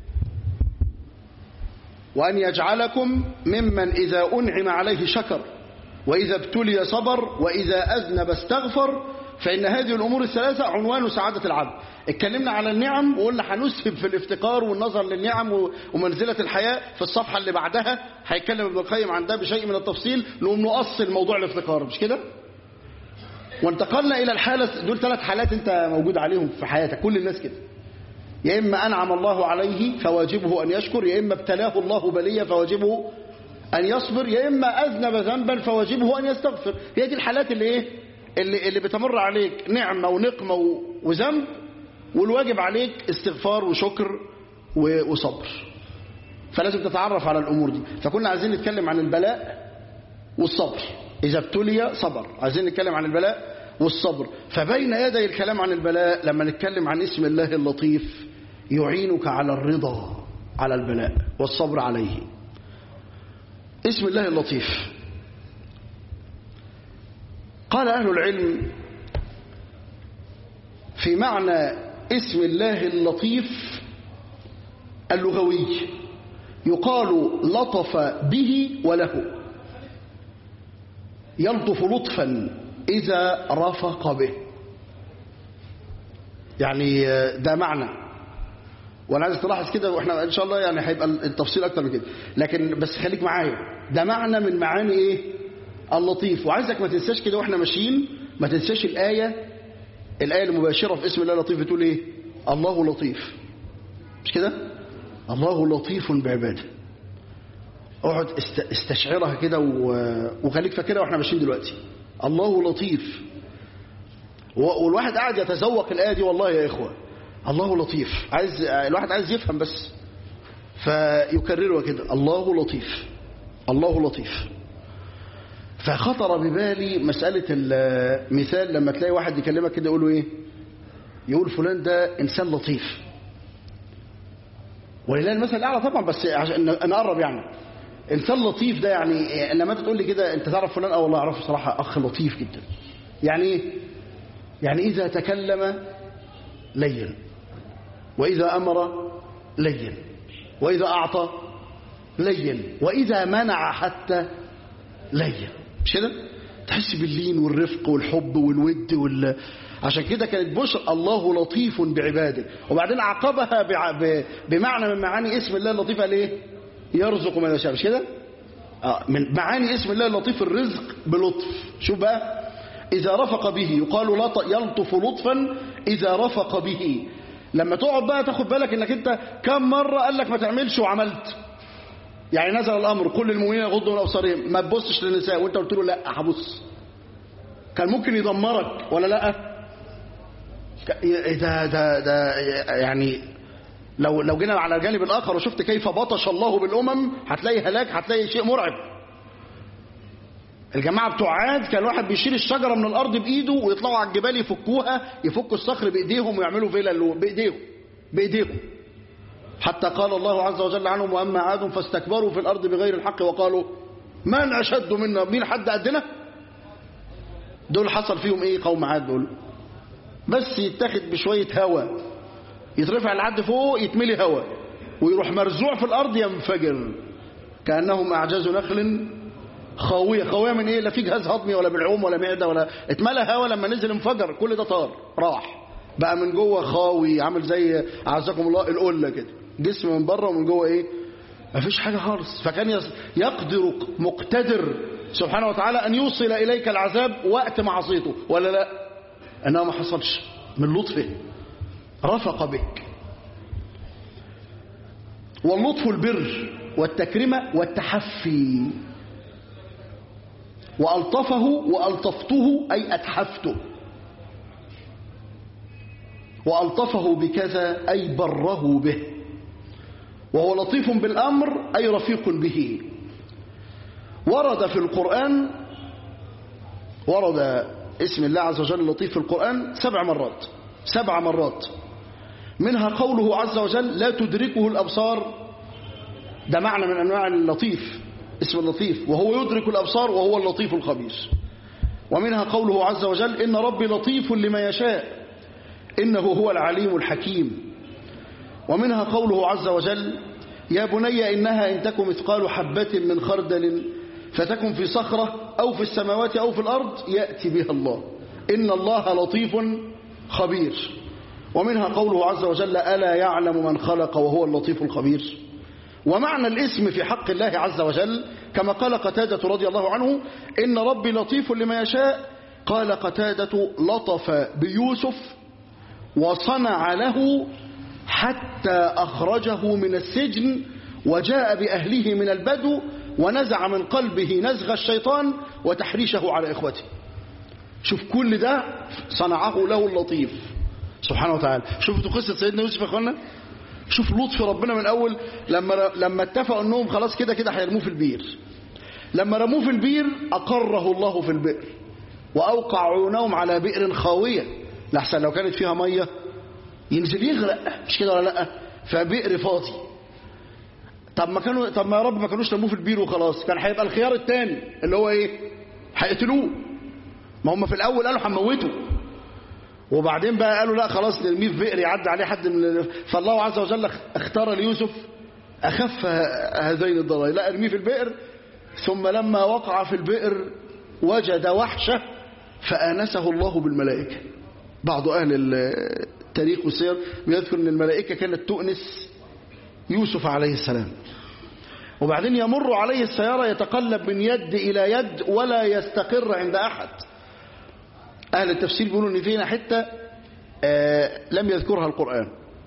وأن يجعلكم ممن إذا أنعم عليه شكر وإذا ابتلي صبر وإذا أذنب استغفر فإن هذه الأمور الثلاثة عنوان سعادة العبد اتكلمنا على النعم وقلنا هنسهب في الافتقار والنظر للنعم ومنزلة الحياة في الصفحة اللي بعدها هيتكلم ابن القيم عن ده بشيء من التفصيل نقوم نؤصل موضوع الافتقار مش كده وانتقلنا إلى الحالة دول ثلاث حالات أنت موجود عليهم في حياتك كل الناس كده يا إما أنعم الله عليه فواجبه أن يشكر يا إما ابتلاه الله بلية فواجبه أن يصبر يا إما أذنب ذنبا فواجبه أن يستغفر هي دي الحالات اللي إيه اللي, اللي بتمر عليك نعمة ونقمة و- وذنب والواجب عليك استغفار وشكر و- وصبر فلازم تتعرف على الأمور دي فكنا عايزين نتكلم عن البلاء والصبر إذا ابتلي صبر عايزين نتكلم عن البلاء والصبر فبين يدي الكلام عن البلاء لما نتكلم عن اسم الله اللطيف يعينك على الرضا على البلاء والصبر عليه اسم الله اللطيف قال أهل العلم في معنى اسم الله اللطيف اللغوي يقال لطف به وله يلطف لطفا إذا رفق به يعني ده معنى وانا عايز تلاحظ كده واحنا ان شاء الله يعني هيبقى التفصيل اكتر من كده لكن بس خليك معايا ده معنى من معاني ايه اللطيف وعايزك ما تنساش كده واحنا ماشيين ما تنساش الايه الايه المباشره في اسم الله لطيف بتقول ايه الله لطيف مش كده الله لطيف بعباده اقعد است- استشعرها كده و- وخليك فاكرها واحنا ماشيين دلوقتي الله لطيف و- والواحد قاعد يتذوق الايه دي والله يا اخوه الله لطيف عايز الواحد عايز يفهم بس فيكررها كده الله لطيف الله لطيف فخطر ببالي مسألة المثال لما تلاقي واحد يكلمك كده يقول له ايه يقول فلان ده انسان لطيف ولله المثل الاعلى طبعا بس عشان نقرب يعني انسان لطيف ده يعني لما انت تقول لي كده انت تعرف فلان اه والله اعرفه صراحه اخ لطيف جدا يعني ايه يعني اذا تكلم لين واذا امر لين واذا اعطى لين واذا منع حتى لين مش كده تحس باللين والرفق والحب والود وال عشان كده كانت بشر الله لطيف بعباده وبعدين عقبها بع... ب... بمعنى من معاني اسم الله اللطيف قال ايه يرزق من يشاء مش كده آه من معاني اسم الله اللطيف الرزق بلطف شوف بقى إذا رفق به يقال لط... يلطف لطفا إذا رفق به لما تقعد بقى تاخد بالك انك انت كم مرة قال لك ما تعملش وعملت يعني نزل الامر كل المؤمنين يغضوا من ابصارهم ما تبصش للنساء وانت قلت له لا هبص كان ممكن يدمرك ولا لا ده ده ده يعني لو لو جينا على الجانب الاخر وشفت كيف بطش الله بالامم هتلاقي هلاك هتلاقي شيء مرعب الجماعه بتوع عاد كان واحد بيشيل الشجره من الارض بايده ويطلعوا على الجبال يفكوها يفكوا الصخر بايديهم ويعملوا فيلا بايديهم بايديهم حتى قال الله عز وجل عنهم واما عاد فاستكبروا في الارض بغير الحق وقالوا من اشد منا مين حد قدنا دول حصل فيهم ايه قوم عاد دول بس يتاخد بشويه هوا يترفع لحد فوق يتملي هوا ويروح مرزوع في الارض ينفجر كانهم اعجاز نخل خاويه خاويه من ايه لا في جهاز هضمي ولا بالعوم ولا معده ولا اتملى هوا لما نزل انفجر كل ده طار راح بقى من جوه خاوي عامل زي اعزكم الله القله كده جسم من بره ومن جوه ايه مفيش حاجه خالص فكان يقدر مقتدر سبحانه وتعالى ان يوصل اليك العذاب وقت معصيته ولا لا انها ما حصلش من لطفه رفق بك واللطف البر والتكرمه والتحفي والطفه والطفته اي اتحفته والطفه بكذا اي بره به وهو لطيف بالأمر أي رفيق به ورد في القرآن ورد اسم الله عز وجل اللطيف في القرآن سبع مرات سبع مرات منها قوله عز وجل لا تدركه الأبصار ده معنى من أنواع اللطيف اسم اللطيف وهو يدرك الأبصار وهو اللطيف الخبير ومنها قوله عز وجل إن ربي لطيف لما يشاء إنه هو العليم الحكيم ومنها قوله عز وجل يا بني إنها إن تكن مثقال حبة من خردل فتكن في صخرة أو في السماوات أو في الأرض يأتي بها الله إن الله لطيف خبير ومنها قوله عز وجل ألا يعلم من خلق وهو اللطيف الخبير ومعنى الاسم في حق الله عز وجل كما قال قتادة رضي الله عنه إن ربي لطيف لما يشاء قال قتادة لطف بيوسف وصنع له حتى أخرجه من السجن وجاء بأهله من البدو ونزع من قلبه نزغ الشيطان وتحريشه على إخوته شوف كل ده صنعه له اللطيف سبحانه وتعالى شوفتوا قصة سيدنا يوسف يا اخوانا شوف لطف ربنا من أول لما لما اتفقوا أنهم خلاص كده كده هيرموه في البير لما رموه في البير أقره الله في البئر وأوقع عيونهم على بئر خاوية لحسن لو كانت فيها مية ينزل يغرق مش كده ولا لا فبئر فاضي طب ما كانوا طب ما يا رب ما كانوش رموه في البير وخلاص كان هيبقى الخيار الثاني اللي هو ايه هيقتلوه ما هم في الاول قالوا هنموته وبعدين بقى قالوا لا خلاص نرميه في بئر يعدي عليه حد من فالله عز وجل اختار ليوسف اخف هذين الضررين لا ارميه في البئر ثم لما وقع في البئر وجد وحشه فانسه الله بالملائكه بعض اهل التاريخ والسير بيذكر ان الملائكه كانت تؤنس يوسف عليه السلام وبعدين يمر عليه السيارة يتقلب من يد إلى يد ولا يستقر عند أحد أهل التفسير بيقولوا إن فينا حتة آه لم يذكرها القرآن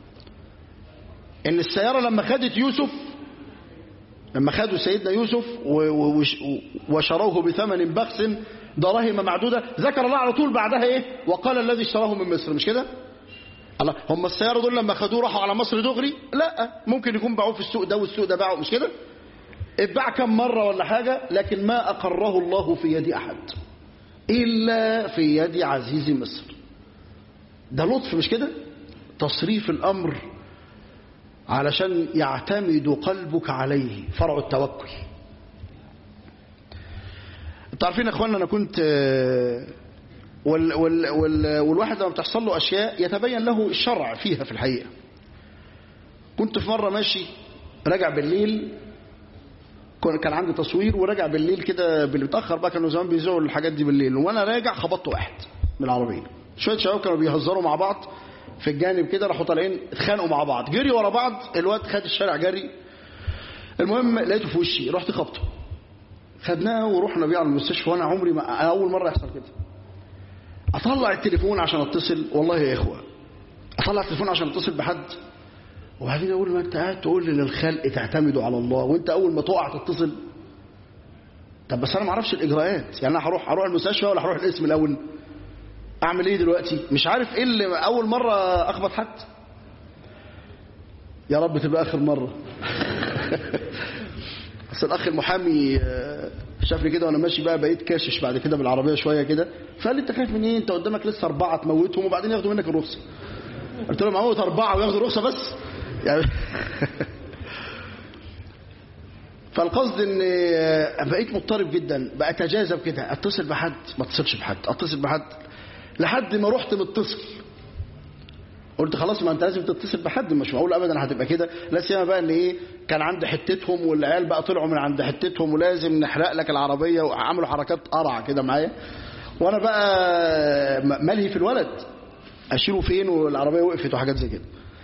إن السيارة لما خدت يوسف لما خدوا سيدنا يوسف وشروه بثمن بخس دراهم معدودة ذكر الله على طول بعدها إيه وقال الذي اشتراه من مصر مش كده الله هم السيارة دول لما خدوه راحوا على مصر دغري لا ممكن يكون باعوه في السوق ده والسوق ده باعه مش كده اتباع كم مرة ولا حاجة لكن ما أقره الله في يد أحد إلا في يد عزيز مصر ده لطف مش كده تصريف الأمر علشان يعتمد قلبك عليه فرع التوكل انتوا عارفين يا اخوانا انا كنت وال وال وال والواحد لما بتحصل له اشياء يتبين له الشرع فيها في الحقيقه كنت في مره ماشي راجع بالليل كان عندي تصوير وراجع بالليل كده متاخر بقى كانوا زمان بيذيعوا الحاجات دي بالليل وانا راجع خبطت واحد من العربيه شويه شباب كانوا بيهزروا مع بعض في الجانب كده راحوا طالعين اتخانقوا مع بعض جري ورا بعض الواد خد الشارع جري المهم لقيته في وشي رحت خبطه خدناه ورحنا بيه على المستشفى وانا عمري ما اول مره يحصل كده اطلع التليفون عشان اتصل والله يا اخوه اطلع التليفون عشان اتصل بحد وبعدين اقول ما انت قاعد تقول للخلق تعتمدوا على الله وانت اول ما تقع تتصل طب بس انا ما اعرفش الاجراءات يعني انا هروح هروح المستشفى ولا هروح القسم الاول اعمل ايه دلوقتي مش عارف ايه اللي اول مره اخبط حد يا رب تبقى اخر مره بس الاخ المحامي شافني كده وانا ماشي بقى بقيت كاشش بعد كده بالعربيه شويه كده فقال لي انت خايف من ايه انت قدامك لسه اربعه تموتهم وبعدين ياخدوا منك الرخصه قلت له موت اربعه وياخدوا الرخصه بس يعني فالقصد ان بقيت مضطرب جدا بقى اتجاذب كده اتصل بحد ما اتصلش بحد اتصل بحد لحد ما رحت متصل قلت خلاص ما انت لازم تتصل بحد مش معقول ابدا هتبقى كده لا سيما بقى ان ايه كان عند حتتهم والعيال بقى طلعوا من عند حتتهم ولازم نحرق لك العربيه وعملوا حركات قرع كده معايا وانا بقى ملهي في الولد اشيله فين والعربيه وقفت وحاجات زي كده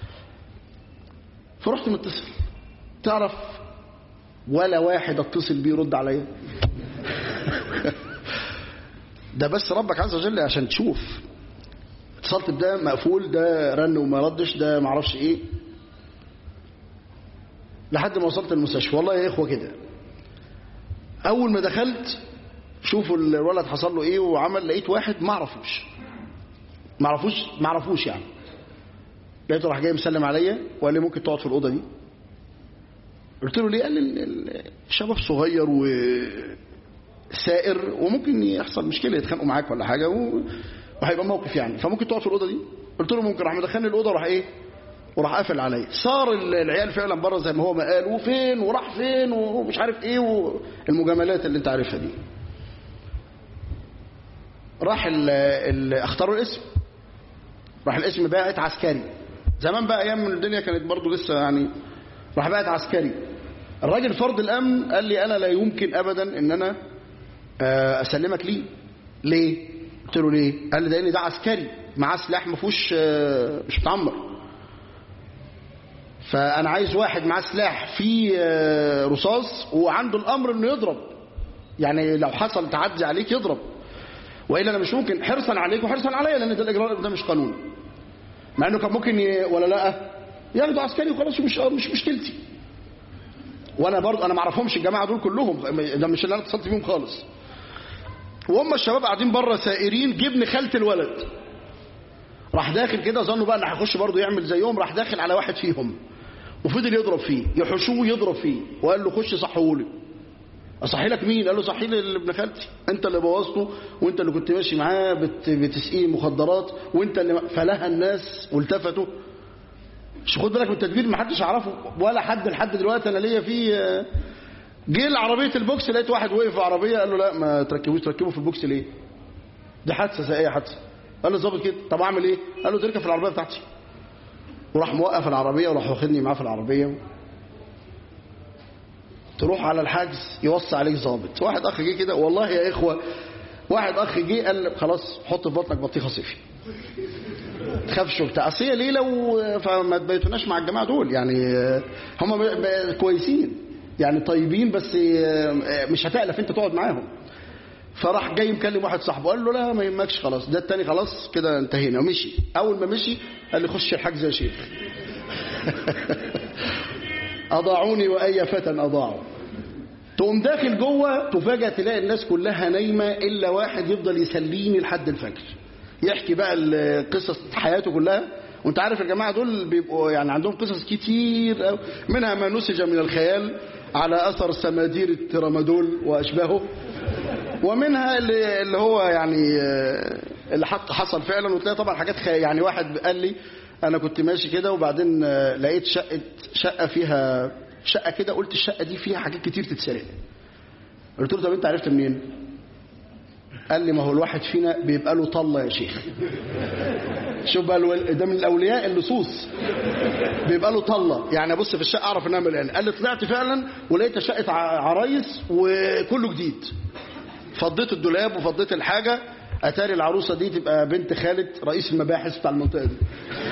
فرحت متصل تعرف ولا واحد اتصل بيه يرد عليا ده بس ربك عز وجل عشان تشوف اتصلت بده مقفول ده رن وما ردش ده معرفش ايه لحد ما وصلت المستشفى والله يا اخوه كده اول ما دخلت شوفوا الولد حصل له ايه وعمل لقيت واحد ما اعرفوش ما اعرفوش ما اعرفوش يعني لقيته راح جاي مسلم عليا وقال لي ممكن تقعد في الاوضه دي قلت له ليه قال لي الشباب صغير وسائر وممكن يحصل مشكله يتخانقوا معاك ولا حاجه و... وهيبقى موقف يعني فممكن تقعد في الاوضه دي قلت له ممكن راح مدخلني الاوضه وراح ايه وراح قافل عليا صار العيال فعلا بره زي ما هو ما قال وفين وراح فين ومش عارف ايه والمجاملات اللي انت عارفها دي راح ال ال اختاروا الاسم راح الاسم باعت عسكري زمان بقى ايام الدنيا كانت برضو لسه يعني راح باعت عسكري الراجل فرد الامن قال لي انا لا يمكن ابدا ان انا اسلمك ليه ليه قلت له ليه قال لي ده لان ده عسكري معاه سلاح ما فيهوش مش متعمر فانا عايز واحد معاه سلاح فيه رصاص وعنده الامر انه يضرب يعني لو حصل تعدي عليك يضرب والا انا مش ممكن حرصا عليك وحرصا عليا لان ده الاجراء ده مش قانون مع انه كان ممكن ي... ولا لا ياخدوا عسكري وخلاص مش مش مشكلتي وانا برضه انا ما اعرفهمش الجماعه دول كلهم ده مش اللي انا اتصلت بيهم خالص وهم الشباب قاعدين بره سائرين جبن خالة الولد راح داخل كده ظنوا بقى ان هيخش برضه يعمل زيهم راح داخل على واحد فيهم وفضل يضرب فيه يحشوه يضرب فيه وقال له خش صحولي اصحي لك مين قال له صحي لي ابن خالتي انت اللي بوظته وانت اللي كنت ماشي معاه بت... بتسقيه مخدرات وانت اللي فلها الناس والتفتوا مش خد بالك من التدبير ما حدش يعرفه ولا حد لحد دلوقتي انا ليا فيه جه العربيه البوكس لقيت واحد وقف في عربيه قال له لا ما تركبوش تركبوا في البوكس ليه دي حادثه سائيه حادثه قال له ظابط كده طب اعمل ايه قال له تركب في العربيه بتاعتي وراح موقف العربيه وراح واخدني معاه في العربيه تروح على الحجز يوصي عليك ظابط واحد اخ جه كده والله يا اخوه واحد اخ جه قال خلاص حط في بطنك بطيخه صيفي تخافش وبتاع اصل هي ليله و... فما تبيتوناش مع الجماعه دول يعني هم ب... ب... كويسين يعني طيبين بس مش هتألف انت تقعد معاهم فراح جاي مكلم واحد صاحبه قال له لا ما يهمكش خلاص ده التاني خلاص كده انتهينا ومشي اول ما مشي قال لي خش الحجز يا شيخ اضاعوني واي فتى اضاعوا تقوم داخل جوه تفاجأ تلاقي الناس كلها نايمه الا واحد يفضل يسليني لحد الفجر يحكي بقى قصص حياته كلها وانت عارف الجماعه دول بيبقوا يعني عندهم قصص كتير منها ما نسج من الخيال على اثر سمادير الترامادول واشباهه ومنها اللي, اللي هو يعني اللي حق حصل فعلا وتلاقي طبعا حاجات خي... يعني واحد قال لي انا كنت ماشي كده وبعدين لقيت شقه شقه فيها شقه كده قلت الشقه دي فيها حاجات كتير تتسرق قلت له طب انت عرفت منين قال لي ما هو الواحد فينا بيبقى له طله يا شيخ شوف بقى الول... ده من الاولياء اللصوص بيبقى له طله يعني ابص في الشقه اعرف انها مليانه قال لي طلعت فعلا ولقيت شقه عرايس وكله جديد فضيت الدولاب وفضيت الحاجه اتاري العروسه دي تبقى بنت خالد رئيس المباحث بتاع المنطقه دي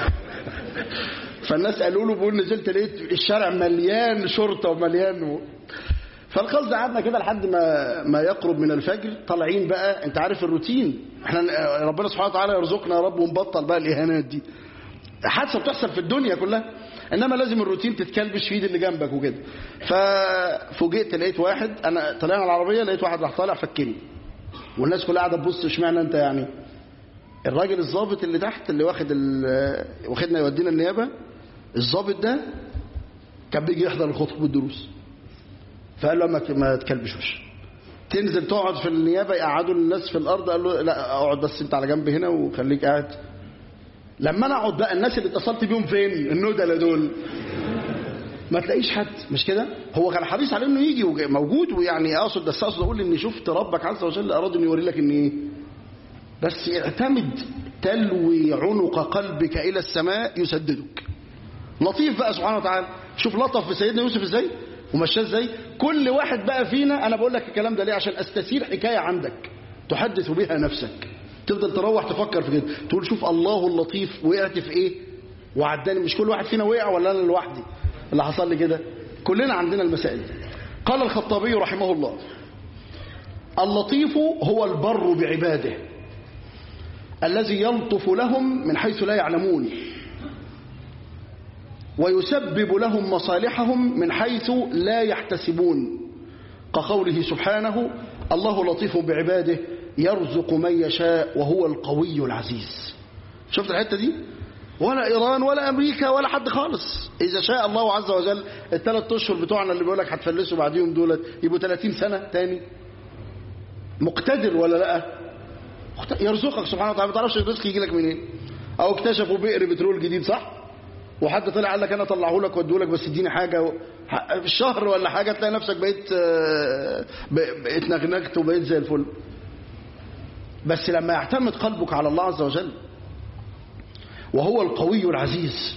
فالناس قالوا له بيقول نزلت لقيت الشارع مليان شرطه ومليان و... فالقصد قعدنا كده لحد ما ما يقرب من الفجر طالعين بقى انت عارف الروتين احنا ربنا سبحانه وتعالى يرزقنا يا رب ونبطل بقى الاهانات دي حادثه بتحصل في الدنيا كلها انما لازم الروتين تتكلبش في ايد اللي جنبك وكده ففوجئت لقيت واحد انا طلعنا العربيه لقيت واحد راح طالع فكني والناس كلها قاعده تبص اشمعنى انت يعني الراجل الضابط اللي تحت اللي واخد واخدنا يودينا النيابه الضابط ده كان بيجي يحضر الخطب والدروس فقال له ما ما تكلبشوش تنزل تقعد في النيابه يقعدوا الناس في الارض قال له لا اقعد بس انت على جنب هنا وخليك قاعد لما انا اقعد بقى الناس اللي اتصلت بيهم فين الندله دول ما تلاقيش حد مش كده هو كان حريص على انه يجي موجود ويعني اقصد بس اقصد اقول اني شفت ربك عز وجل اراد انه يوري لك ان ايه بس اعتمد تلوي عنق قلبك الى السماء يسددك لطيف بقى سبحانه وتعالى شوف لطف في سيدنا يوسف ازاي ومشاه ازاي كل واحد بقى فينا انا بقول لك الكلام ده ليه عشان استثير حكايه عندك تحدث بها نفسك تفضل تروح تفكر في كده تقول شوف الله اللطيف وقعت في ايه وعداني مش كل واحد فينا وقع ولا انا لوحدي اللي حصل لي كده كلنا عندنا المسائل دي قال الخطابي رحمه الله اللطيف هو البر بعباده الذي يلطف لهم من حيث لا يعلمون ويسبب لهم مصالحهم من حيث لا يحتسبون كقوله سبحانه الله لطيف بعباده يرزق من يشاء وهو القوي العزيز شفت الحته دي ولا ايران ولا امريكا ولا حد خالص اذا شاء الله عز وجل الثلاث اشهر بتوعنا اللي بيقول لك هتفلسوا بعديهم دولت يبقوا 30 سنه تاني مقتدر ولا لا يرزقك سبحانه وتعالى ما تعرفش الرزق يجي لك منين او اكتشفوا بئر بترول جديد صح وحد طلع قال لك انا اطلعه لك واديه لك بس اديني حاجه في الشهر ولا حاجه تلاقي نفسك بقيت بقيت نغنغت وبقيت زي الفل بس لما يعتمد قلبك على الله عز وجل وهو القوي العزيز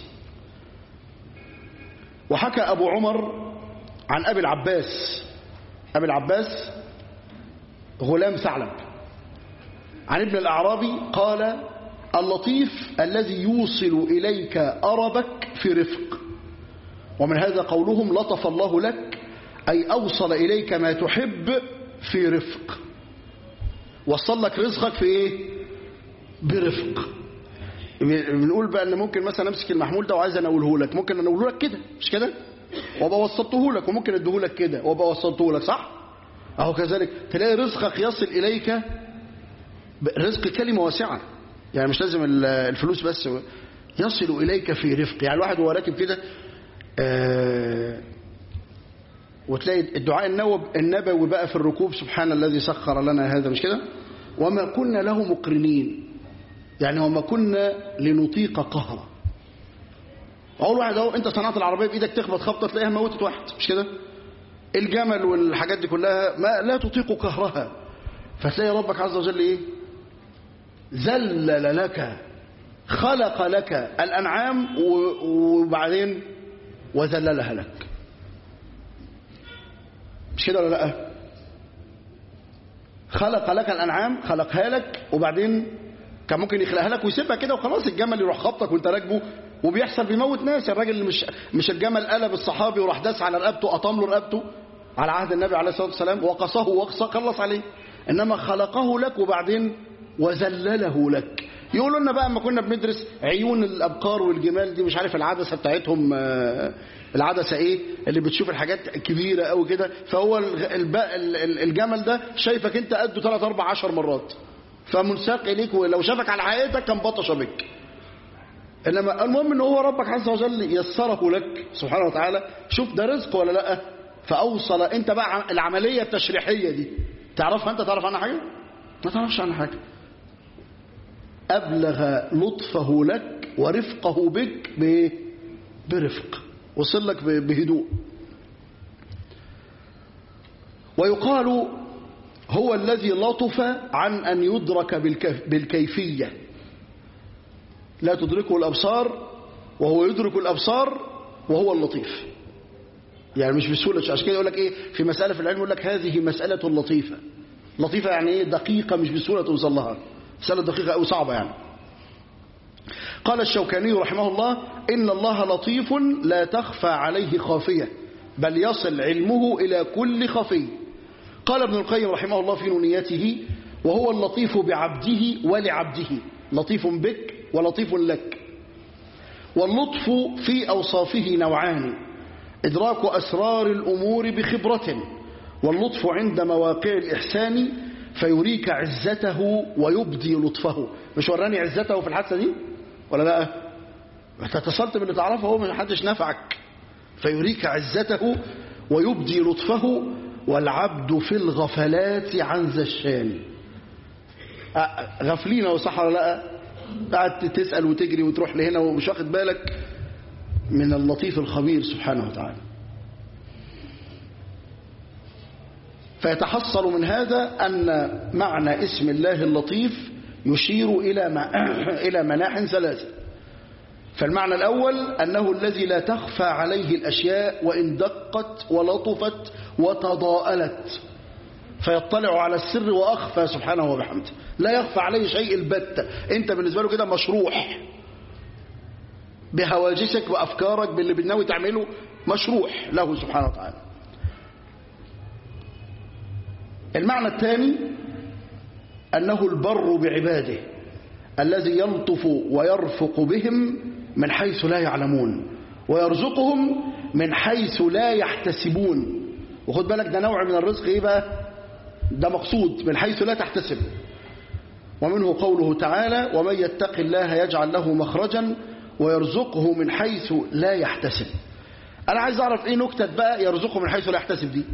وحكى أبو عمر عن أبي العباس أبي العباس غلام ثعلب عن ابن الأعرابي قال اللطيف الذي يوصل إليك أربك في رفق ومن هذا قولهم لطف الله لك أي أوصل إليك ما تحب في رفق وصل لك رزقك في ايه برفق بنقول بقى ان ممكن مثلا امسك المحمول ده وعايز انوله لك ممكن انوله لك كده مش كده وابقى وسطته لك وممكن اديه لك كده وابقى وسطته لك صح اهو كذلك تلاقي رزقك يصل اليك رزق كلمه واسعه يعني مش لازم الفلوس بس يصل اليك في رفق يعني الواحد وهو راكب كده آه وتلاقي الدعاء النبوي بقى في الركوب سبحان الذي سخر لنا هذا مش كده وما كنا له مقرنين يعني وما كنا لنطيق قهرا اقول واحد اهو انت صنعت العربيه بايدك تخبط خبطه تلاقيها موتت واحد مش كده الجمل والحاجات دي كلها ما لا تطيق قهرها فتلاقي ربك عز وجل ايه ذلل لك خلق لك الانعام وبعدين وذللها لك مش كده ولا لا خلق لك الانعام خلقها لك وبعدين كان ممكن يخلقها لك ويسيبها كده وخلاص الجمل يروح خبطك وانت راكبه وبيحصل بيموت ناس الراجل اللي مش مش الجمل قلب الصحابي وراح داس على رقبته قطم له رقبته على عهد النبي عليه الصلاه والسلام وقصه وقصه خلص عليه انما خلقه لك وبعدين وذلله لك يقولوا لنا بقى اما كنا بندرس عيون الابقار والجمال دي مش عارف العدسه بتاعتهم العدسه ايه اللي بتشوف الحاجات كبيره قوي كده فهو الجمل ده شايفك انت قده 3 4 10 مرات فمنساق اليك ولو شافك على حقيقتك كان بطش بك انما المهم ان هو ربك عز وجل يسره لك سبحانه وتعالى شوف ده رزق ولا لا فاوصل انت بقى العمليه التشريحيه دي تعرفها انت تعرف عنها حاجه ما تعرفش عنها حاجه ابلغ لطفه لك ورفقه بك بايه برفق وصل لك بهدوء ويقال هو الذي لطف عن أن يدرك بالكيفية لا تدركه الأبصار وهو يدرك الأبصار وهو اللطيف يعني مش بسهولة عشان كده يقول لك إيه في مسألة في العلم يقول لك هذه مسألة لطيفة لطيفة يعني إيه دقيقة مش بسهولة توصل لها مسألة دقيقة أو صعبة يعني قال الشوكاني رحمه الله إن الله لطيف لا تخفى عليه خافية بل يصل علمه إلى كل خفي قال ابن القيم رحمه الله في نونيته وهو اللطيف بعبده ولعبده لطيف بك ولطيف لك واللطف في أوصافه نوعان إدراك أسرار الأمور بخبرة واللطف عند مواقع الإحسان فيريك عزته ويبدي لطفه مش وراني عزته في الحادثة دي ولا لا انت اتصلت باللي تعرفه هو ما حدش نفعك فيريك عزته ويبدي لطفه والعبد في الغفلات عن ذا الشان غفلين او صح ولا لا قاعد تسال وتجري وتروح لهنا ومش واخد بالك من اللطيف الخبير سبحانه وتعالى فيتحصل من هذا أن معنى اسم الله اللطيف يشير إلى إلى مناح ثلاثة فالمعنى الأول أنه الذي لا تخفى عليه الأشياء وإن دقت ولطفت وتضاءلت فيطلع على السر وأخفى سبحانه وبحمده لا يخفى عليه شيء البتة أنت بالنسبة له كده مشروح بهواجسك وأفكارك باللي بناوي تعمله مشروح له سبحانه وتعالى المعنى الثاني أنه البر بعباده الذي يلطف ويرفق بهم من حيث لا يعلمون ويرزقهم من حيث لا يحتسبون وخد بالك ده نوع من الرزق ايه بقى ده مقصود من حيث لا تحتسب ومنه قوله تعالى ومن يتق الله يجعل له مخرجا ويرزقه من حيث لا يحتسب انا عايز اعرف ايه نكتة بقى يرزقه من حيث لا يحتسب دي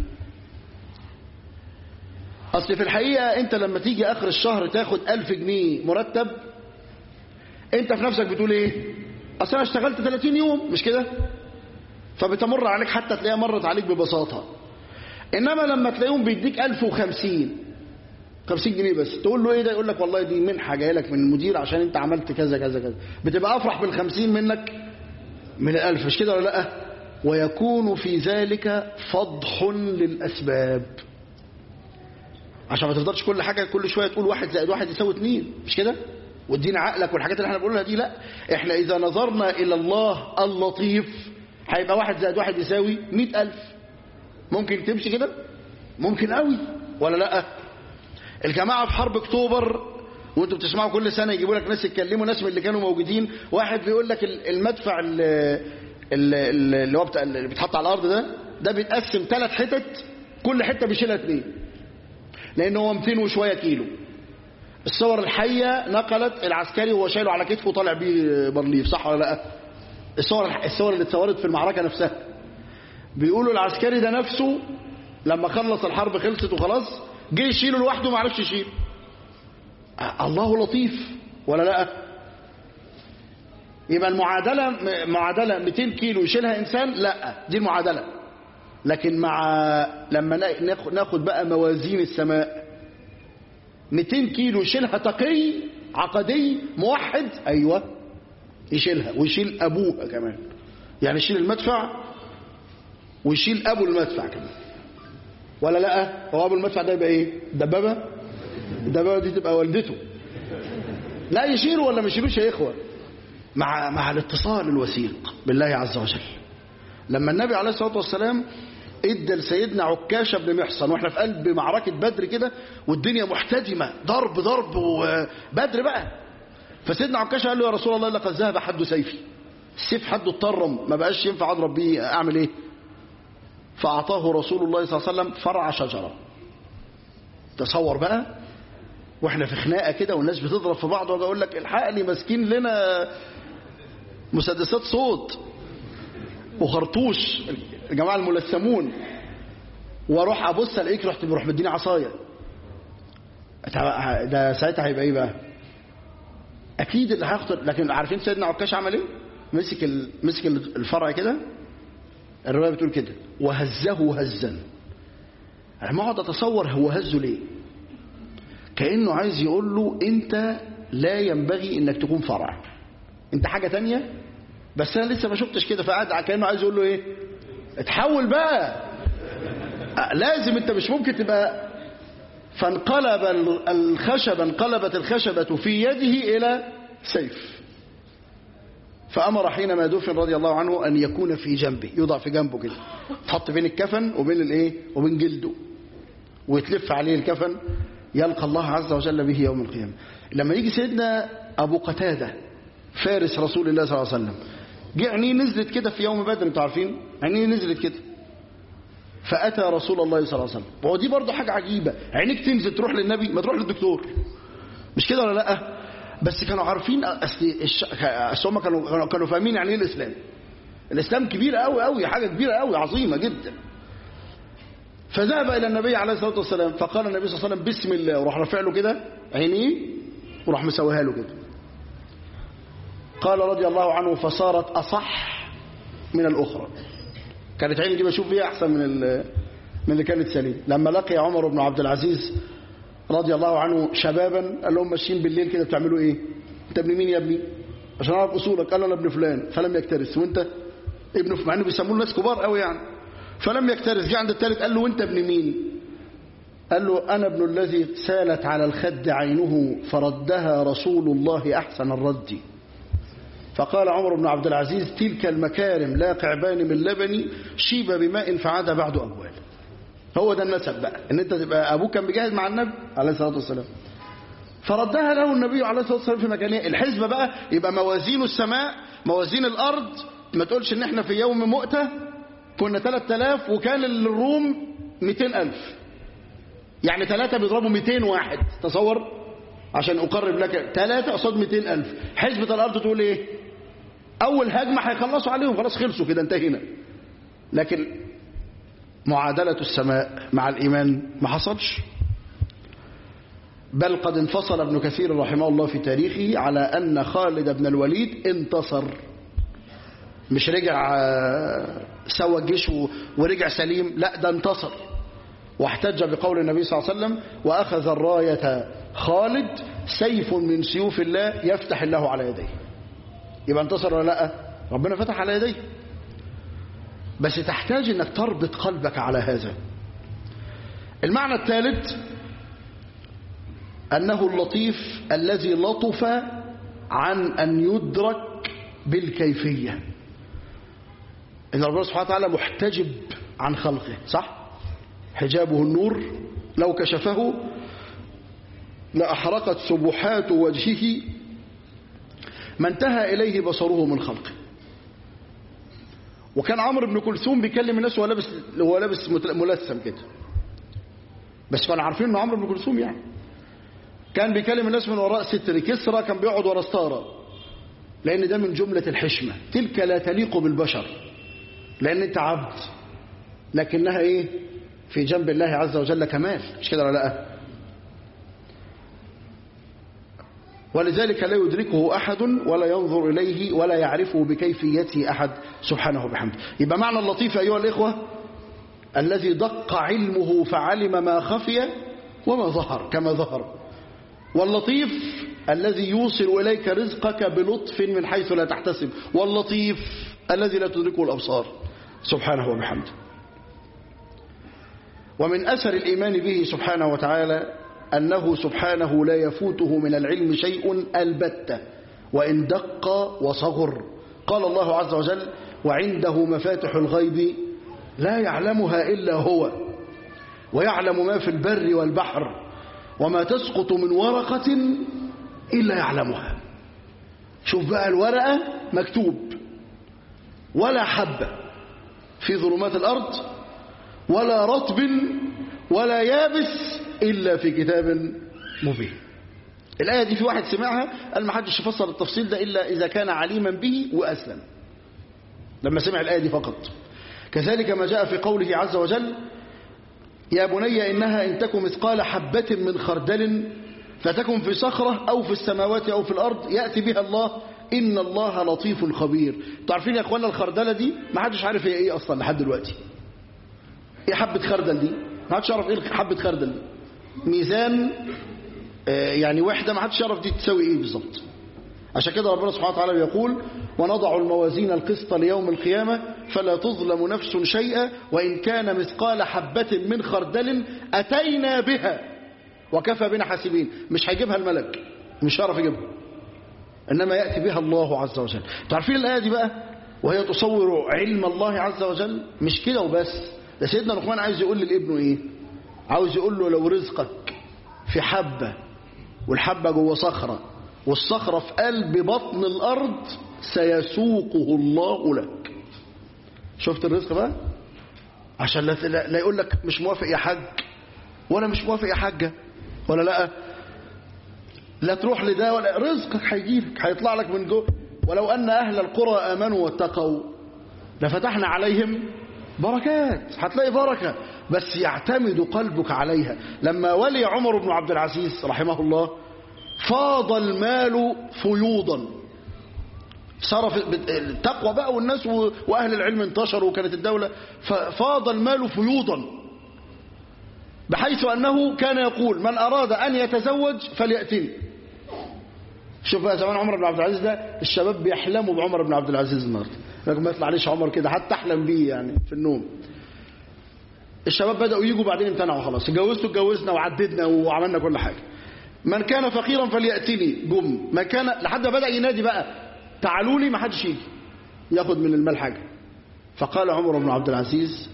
اصل في الحقيقة انت لما تيجي اخر الشهر تاخد الف جنيه مرتب انت في نفسك بتقول ايه اصل انا اشتغلت 30 يوم مش كده فبتمر عليك حتى تلاقيها مرت عليك ببساطة انما لما تلاقيهم بيديك 1050 50 جنيه بس تقول له ايه ده يقول لك والله دي منحه جايه لك من المدير عشان انت عملت كذا كذا كذا بتبقى افرح بال50 منك من الألف مش كده ولا لا ويكون في ذلك فضح للأسباب عشان ما تفضلش كل حاجة كل شوية تقول واحد زائد واحد يساوي اتنين مش كده وادينا عقلك والحاجات اللي احنا بنقولها دي لا احنا اذا نظرنا الى الله اللطيف هيبقى واحد زائد واحد يساوي مئة ألف ممكن تمشي كده ممكن قوي ولا لا الجماعة في حرب اكتوبر وانتوا بتسمعوا كل سنة يجيبوا لك ناس يتكلموا ناس من اللي كانوا موجودين واحد بيقول لك المدفع اللي, اللي هو بتاع اللي بيتحط على الارض ده ده بيتقسم ثلاث حتت كل حتة بيشيلها اثنين لان هو 200 وشوية كيلو الصور الحية نقلت العسكري وهو شايله على كتفه وطالع بيه برليف صح ولا لا الصور الصور اللي اتصورت في المعركة نفسها بيقولوا العسكري ده نفسه لما خلص الحرب خلصت وخلاص جه يشيله لوحده ما عرفش يشيل الله لطيف ولا لا يبقى المعادلة معادلة 200 كيلو يشيلها إنسان لا دي المعادلة لكن مع لما ناخد بقى موازين السماء 200 كيلو يشيلها تقي عقدي موحد أيوة يشيلها ويشيل أبوها كمان يعني يشيل المدفع ويشيل أبو المدفع كمان ولا لا هو أبو المدفع ده يبقى إيه دبابة الدبابة دي تبقى والدته لا يشيلوا ولا ما يشيلوش يا إخوة مع مع الاتصال الوثيق بالله عز وجل لما النبي عليه الصلاة والسلام ادى لسيدنا عكاشة بن محصن واحنا في قلب معركة بدر كده والدنيا محتدمة ضرب ضرب وبدر بقى فسيدنا عكاشة قال له يا رسول الله لقد ذهب حد سيفي السيف حده اتطرم ما بقاش ينفع اضرب بيه اعمل ايه فاعطاه رسول الله صلى الله عليه وسلم فرع شجرة تصور بقى واحنا في خناقه كده والناس بتضرب في بعض واجي اقول لك الحقني ماسكين لنا مسدسات صوت وخرطوش الجماعه الملثمون واروح ابص الاقيك رحت بروح مديني عصايه ده ساعتها هيبقى ايه بقى اكيد اللي هيخطر لكن عارفين سيدنا عكاش عمل ايه مسك ال... مسك الفرع كده الروايه بتقول كده وهزه هزا انا ما اقعد اتصور هو هزه ليه كانه عايز يقول له انت لا ينبغي انك تكون فرع انت حاجه تانية بس انا لسه ما شفتش كده فقعد كانه عايز يقول له ايه اتحول بقى لازم انت مش ممكن تبقى فانقلب الخشب انقلبت الخشبة في يده إلى سيف فأمر حينما دفن رضي الله عنه أن يكون في جنبه يوضع في جنبه كده تحط بين الكفن وبين الايه وبين جلده ويتلف عليه الكفن يلقى الله عز وجل به يوم القيامة لما يجي سيدنا أبو قتادة فارس رسول الله صلى الله عليه وسلم جه عينيه نزلت كده في يوم بدر انتوا عارفين عينيه نزلت كده فأتى رسول الله صلى الله عليه وسلم وهو دي برضه حاجة عجيبة عينيك تنزل تروح للنبي ما تروح للدكتور مش كده ولا لا بس كانوا عارفين اصل الش... اصل هم كانوا كانوا فاهمين يعني ايه الاسلام الاسلام كبير قوي قوي حاجه كبيره قوي عظيمه جدا فذهب الى النبي عليه الصلاه والسلام فقال النبي صلى الله عليه وسلم بسم الله وراح رافع له كده عينيه وراح مسويها له كده قال رضي الله عنه فصارت اصح من الاخرى كانت عيني دي بشوف فيها احسن من من اللي كانت سليم لما لقي عمر بن عبد العزيز رضي الله عنه شبابا قال لهم ماشيين بالليل كده بتعملوا ايه انت ابن مين يا ابني عشان اعرف اصولك قال انا ابن فلان فلم يكترث وانت ابن مع انه بيسموه الناس كبار قوي يعني فلم يكترث جه عند الثالث قال له وانت ابن مين قال له انا ابن الذي سالت على الخد عينه فردها رسول الله احسن الرد فقال عمر بن عبد العزيز تلك المكارم لا قعبان من لبن شيب بماء فعاد بعد أبوال هو ده النسب بقى ان انت تبقى ابوك كان بيجاهد مع النبي عليه الصلاه والسلام فردها له النبي عليه الصلاه والسلام في مكانها الحزبه بقى يبقى موازين السماء موازين الارض ما تقولش ان احنا في يوم مؤتة كنا 3000 وكان الروم 200000 يعني ثلاثة بيضربوا 200 واحد تصور عشان اقرب لك ثلاثة قصاد 200000 حزبة الارض تقول ايه اول هجمة هيخلصوا عليهم خلاص خلصوا كده انتهينا لكن معادلة السماء مع الإيمان ما حصلش بل قد انفصل ابن كثير رحمه الله في تاريخه على أن خالد بن الوليد انتصر مش رجع سوى الجيش ورجع سليم لا ده انتصر واحتج بقول النبي صلى الله عليه وسلم وأخذ الراية خالد سيف من سيوف الله يفتح الله على يديه يبقى انتصر ولا لا ربنا فتح على يديه بس تحتاج انك تربط قلبك على هذا المعنى الثالث انه اللطيف الذي لطف عن ان يدرك بالكيفية ان ربنا سبحانه وتعالى محتجب عن خلقه صح حجابه النور لو كشفه لأحرقت سبحات وجهه ما انتهى إليه بصره من خلقه وكان عمرو بن كلثوم بيكلم الناس وهو لابس وهو لابس ملثم كده بس كانوا عارفين انه عمرو بن كلثوم يعني كان بيكلم الناس من وراء ستر كسرى كان بيقعد ورا ستاره لان ده من جمله الحشمه تلك لا تليق بالبشر لان انت عبد لكنها ايه في جنب الله عز وجل كمال مش كده ولا لا ولذلك لا يدركه أحد ولا ينظر إليه ولا يعرفه بكيفيته أحد سبحانه وبحمده يبقى معنى اللطيف أيها الإخوة الذي دق علمه فعلم ما خفي وما ظهر كما ظهر واللطيف الذي يوصل إليك رزقك بلطف من حيث لا تحتسب واللطيف الذي لا تدركه الأبصار سبحانه وبحمده ومن أثر الإيمان به سبحانه وتعالى أنه سبحانه لا يفوته من العلم شيء البتة وإن دق وصغر قال الله عز وجل وعنده مفاتح الغيب لا يعلمها إلا هو ويعلم ما في البر والبحر وما تسقط من ورقة إلا يعلمها شوف بقى الورقة مكتوب ولا حبة في ظلمات الأرض ولا رطب ولا يابس إلا في كتاب مبين الآية دي في واحد سمعها قال ما حدش يفسر التفصيل ده إلا إذا كان عليما به وأسلم لما سمع الآية دي فقط كذلك ما جاء في قوله عز وجل يا بني إنها إن تكن مثقال حبة من خردل فتكن في صخرة أو في السماوات أو في الأرض يأتي بها الله إن الله لطيف خبير تعرفين يا أخوانا الخردلة دي ما حدش عارف هي إيه أصلا لحد دلوقتي إيه حبة خردل دي ما حدش يعرف إيه حبة خردل دي ميزان آه يعني وحدة ما حدش يعرف دي تساوي إيه بالظبط عشان كده ربنا سبحانه وتعالى بيقول ونضع الموازين القسط ليوم القيامة فلا تظلم نفس شيئا وإن كان مثقال حبة من خردل أتينا بها وكفى بنا حاسبين مش هيجيبها الملك مش هيعرف يجيبها إنما يأتي بها الله عز وجل تعرفين الآية دي بقى وهي تصور علم الله عز وجل مش كده وبس ده سيدنا لقمان عايز يقول لابنه ايه عاوز يقول له لو رزقك في حبة والحبة جوه صخرة والصخرة في قلب بطن الأرض سيسوقه الله لك شفت الرزق بقى عشان لا, لا يقول لك مش موافق يا حاج ولا مش موافق يا حاجة ولا لا لا تروح لده ولا رزقك هيجيلك هيطلع لك من جوه ولو أن أهل القرى آمنوا واتقوا لفتحنا عليهم بركات هتلاقي بركة بس يعتمد قلبك عليها لما ولي عمر بن عبد العزيز رحمه الله فاض المال فيوضا صرف التقوى بقى والناس وأهل العلم انتشروا وكانت الدولة ففاض المال فيوضا بحيث أنه كان يقول من أراد أن يتزوج فليأتني شوف بقى زمان عمر بن عبد العزيز ده الشباب بيحلموا بعمر بن عبد العزيز النهارده لكن ما يطلع عليش عمر كده حتى احلم بيه يعني في النوم الشباب بدأوا يجوا بعدين امتنعوا خلاص اتجوزتوا اتجوزنا وعددنا وعملنا كل حاجة من كان فقيرا فليأتني جم من كان لحد ما بدأ ينادي بقى تعالوا لي ما حدش يجي ياخد من المال حاجة فقال عمر بن عبد العزيز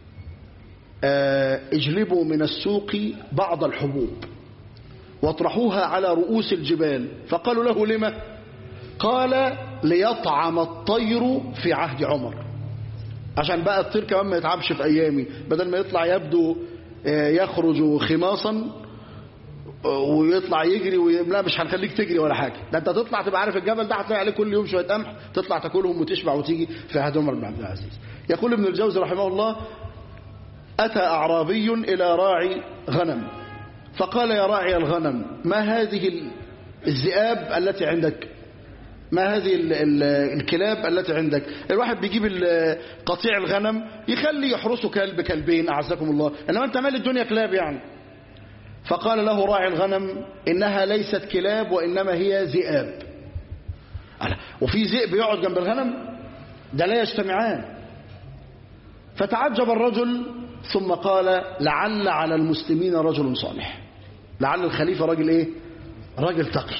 اجلبوا من السوق بعض الحبوب واطرحوها على رؤوس الجبال فقالوا له لما قال ليطعم الطير في عهد عمر عشان بقى الطير كمان ما يتعبش في ايامي بدل ما يطلع يبدو يخرج خماصا ويطلع يجري وي... لا مش هنخليك تجري ولا حاجه ده انت تطلع تبقى عارف الجبل ده هتلاقي عليه كل يوم شويه قمح تطلع تاكلهم وتشبع وتيجي في عهد عمر بن عبد العزيز يقول ابن الجوزي رحمه الله اتى اعرابي الى راعي غنم فقال يا راعي الغنم ما هذه الذئاب التي عندك ما هذه ال ال الكلاب التي عندك الواحد بيجيب قطيع الغنم يخلي يحرسه كلب كلبين أعزكم الله إنما أنت مال الدنيا كلاب يعني فقال له راعي الغنم إنها ليست كلاب وإنما هي ذئاب وفي ذئب يقعد جنب الغنم ده لا يجتمعان فتعجب الرجل ثم قال لعل على المسلمين رجل صالح لعل الخليفة راجل ايه راجل تقي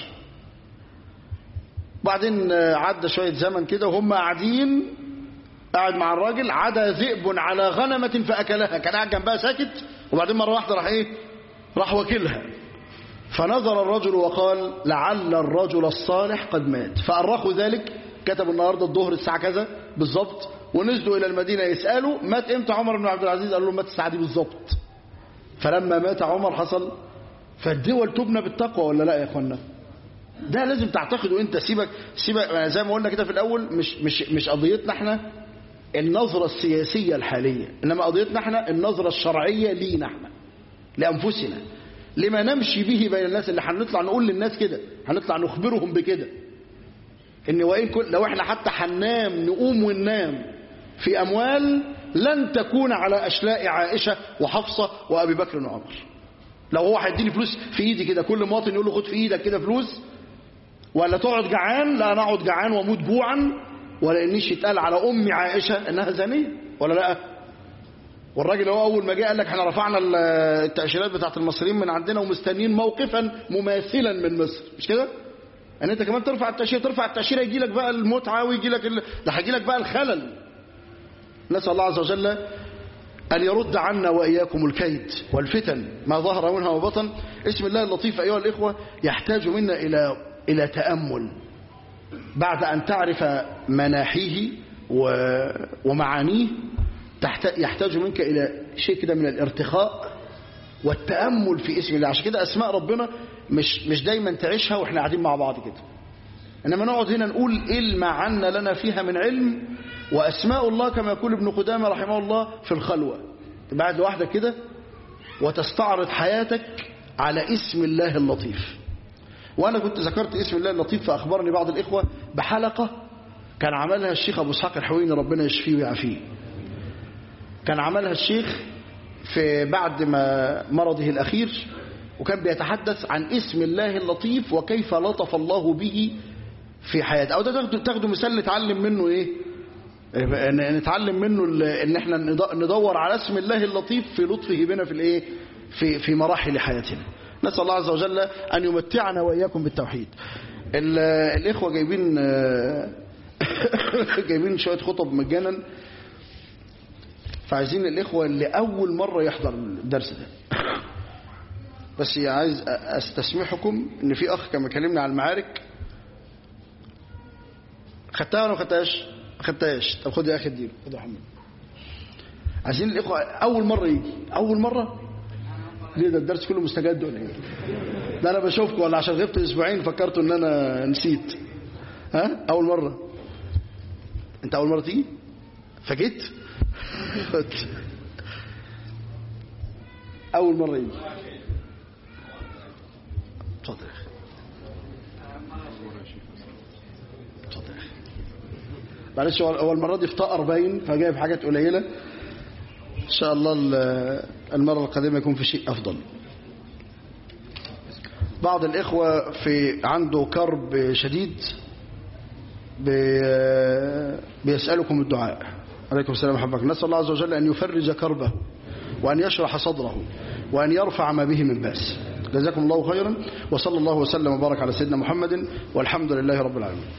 بعدين عدى شوية زمن كده وهم قاعدين قاعد مع الراجل عدا ذئب على غنمة فأكلها كان قاعد جنبها ساكت وبعدين مرة واحدة راح ايه راح وكلها فنظر الرجل وقال لعل الرجل الصالح قد مات فأرخوا ذلك كتبوا النهاردة الظهر الساعة كذا بالظبط ونزلوا إلى المدينة يسألوا مات إمتى عمر بن عبد العزيز قالوا له مات الساعة دي بالظبط فلما مات عمر حصل فالدول تبنى بالتقوى ولا لا يا اخوانا ده لازم تعتقده انت سيبك سيبك زي ما قلنا كده في الاول مش مش مش قضيتنا احنا النظرة السياسية الحالية انما قضيتنا احنا النظرة الشرعية لينا احنا لانفسنا لما نمشي به بين الناس اللي هنطلع نقول للناس كده هنطلع نخبرهم بكده ان وان كن لو احنا حتى هننام نقوم وننام في اموال لن تكون على اشلاء عائشة وحفصة وابي بكر وعمر لو هو هيديني فلوس في ايدي كده كل مواطن يقول له خد في ايدك كده فلوس ولا تقعد جعان لا انا اقعد جعان واموت جوعا ولا انيش يتقال على امي عائشه انها زانيه ولا لا والراجل هو اول ما جه قال لك احنا رفعنا التاشيرات بتاعت المصريين من عندنا ومستنيين موقفا مماثلا من مصر مش كده ان انت كمان ترفع التاشيره ترفع التاشيره يجي لك بقى المتعه ويجي لك ال... ده هيجي لك بقى الخلل نسال الله عز وجل أن يرد عنا وإياكم الكيد والفتن ما ظهر منها وبطن اسم الله اللطيف أيها الإخوة يحتاج منا إلى إلى تأمل بعد أن تعرف مناحيه ومعانيه يحتاج منك إلى شيء كده من الارتخاء والتأمل في اسم الله عشان كده أسماء ربنا مش مش دايما تعيشها وإحنا قاعدين مع بعض كده إنما نقعد هنا نقول إيه المعنى لنا فيها من علم وأسماء الله كما يقول ابن قدامة رحمه الله في الخلوة تبقى قاعد لوحدك كده وتستعرض حياتك على اسم الله اللطيف وأنا كنت ذكرت اسم الله اللطيف فأخبرني بعض الإخوة بحلقة كان عملها الشيخ أبو إسحاق الحويني ربنا يشفيه ويعافيه كان عملها الشيخ في بعد ما مرضه الأخير وكان بيتحدث عن اسم الله اللطيف وكيف لطف الله به في حياته أو ده تاخدوا مثال نتعلم منه إيه نتعلم منه ان احنا ندور على اسم الله اللطيف في لطفه بنا في الايه في في مراحل حياتنا نسال الله عز وجل ان يمتعنا واياكم بالتوحيد الاخوه جايبين جايبين شويه خطب مجانا فعايزين الاخوه اللي اول مره يحضر الدرس ده بس عايز استسمحكم ان في اخ كان كلمنا على المعارك خدتها ولا ما خدتهاش خدتهاش طب خد يا اخي اديله خد يا محمد عايزين الاخوه اول مره يجي اول مره ليه ده الدرس كله مستجد ولا ايه ده انا بشوفكم ولا عشان غبت اسبوعين فكرتوا ان انا نسيت ها اول مره انت اول مره تيجي فجيت اول مره يجي اتفضل يا اخي اتفضل يا اخي معلش هو المرة دي افتقر باين فجايب حاجات قليلة إن شاء الله المرة القادمة يكون في شيء أفضل بعض الإخوة في عنده كرب شديد بيسألكم الدعاء عليكم السلام حبك نسأل الله عز وجل أن يفرج كربه وأن يشرح صدره وأن يرفع ما به من بأس جزاكم الله خيرا وصلى الله وسلم وبارك على سيدنا محمد والحمد لله رب العالمين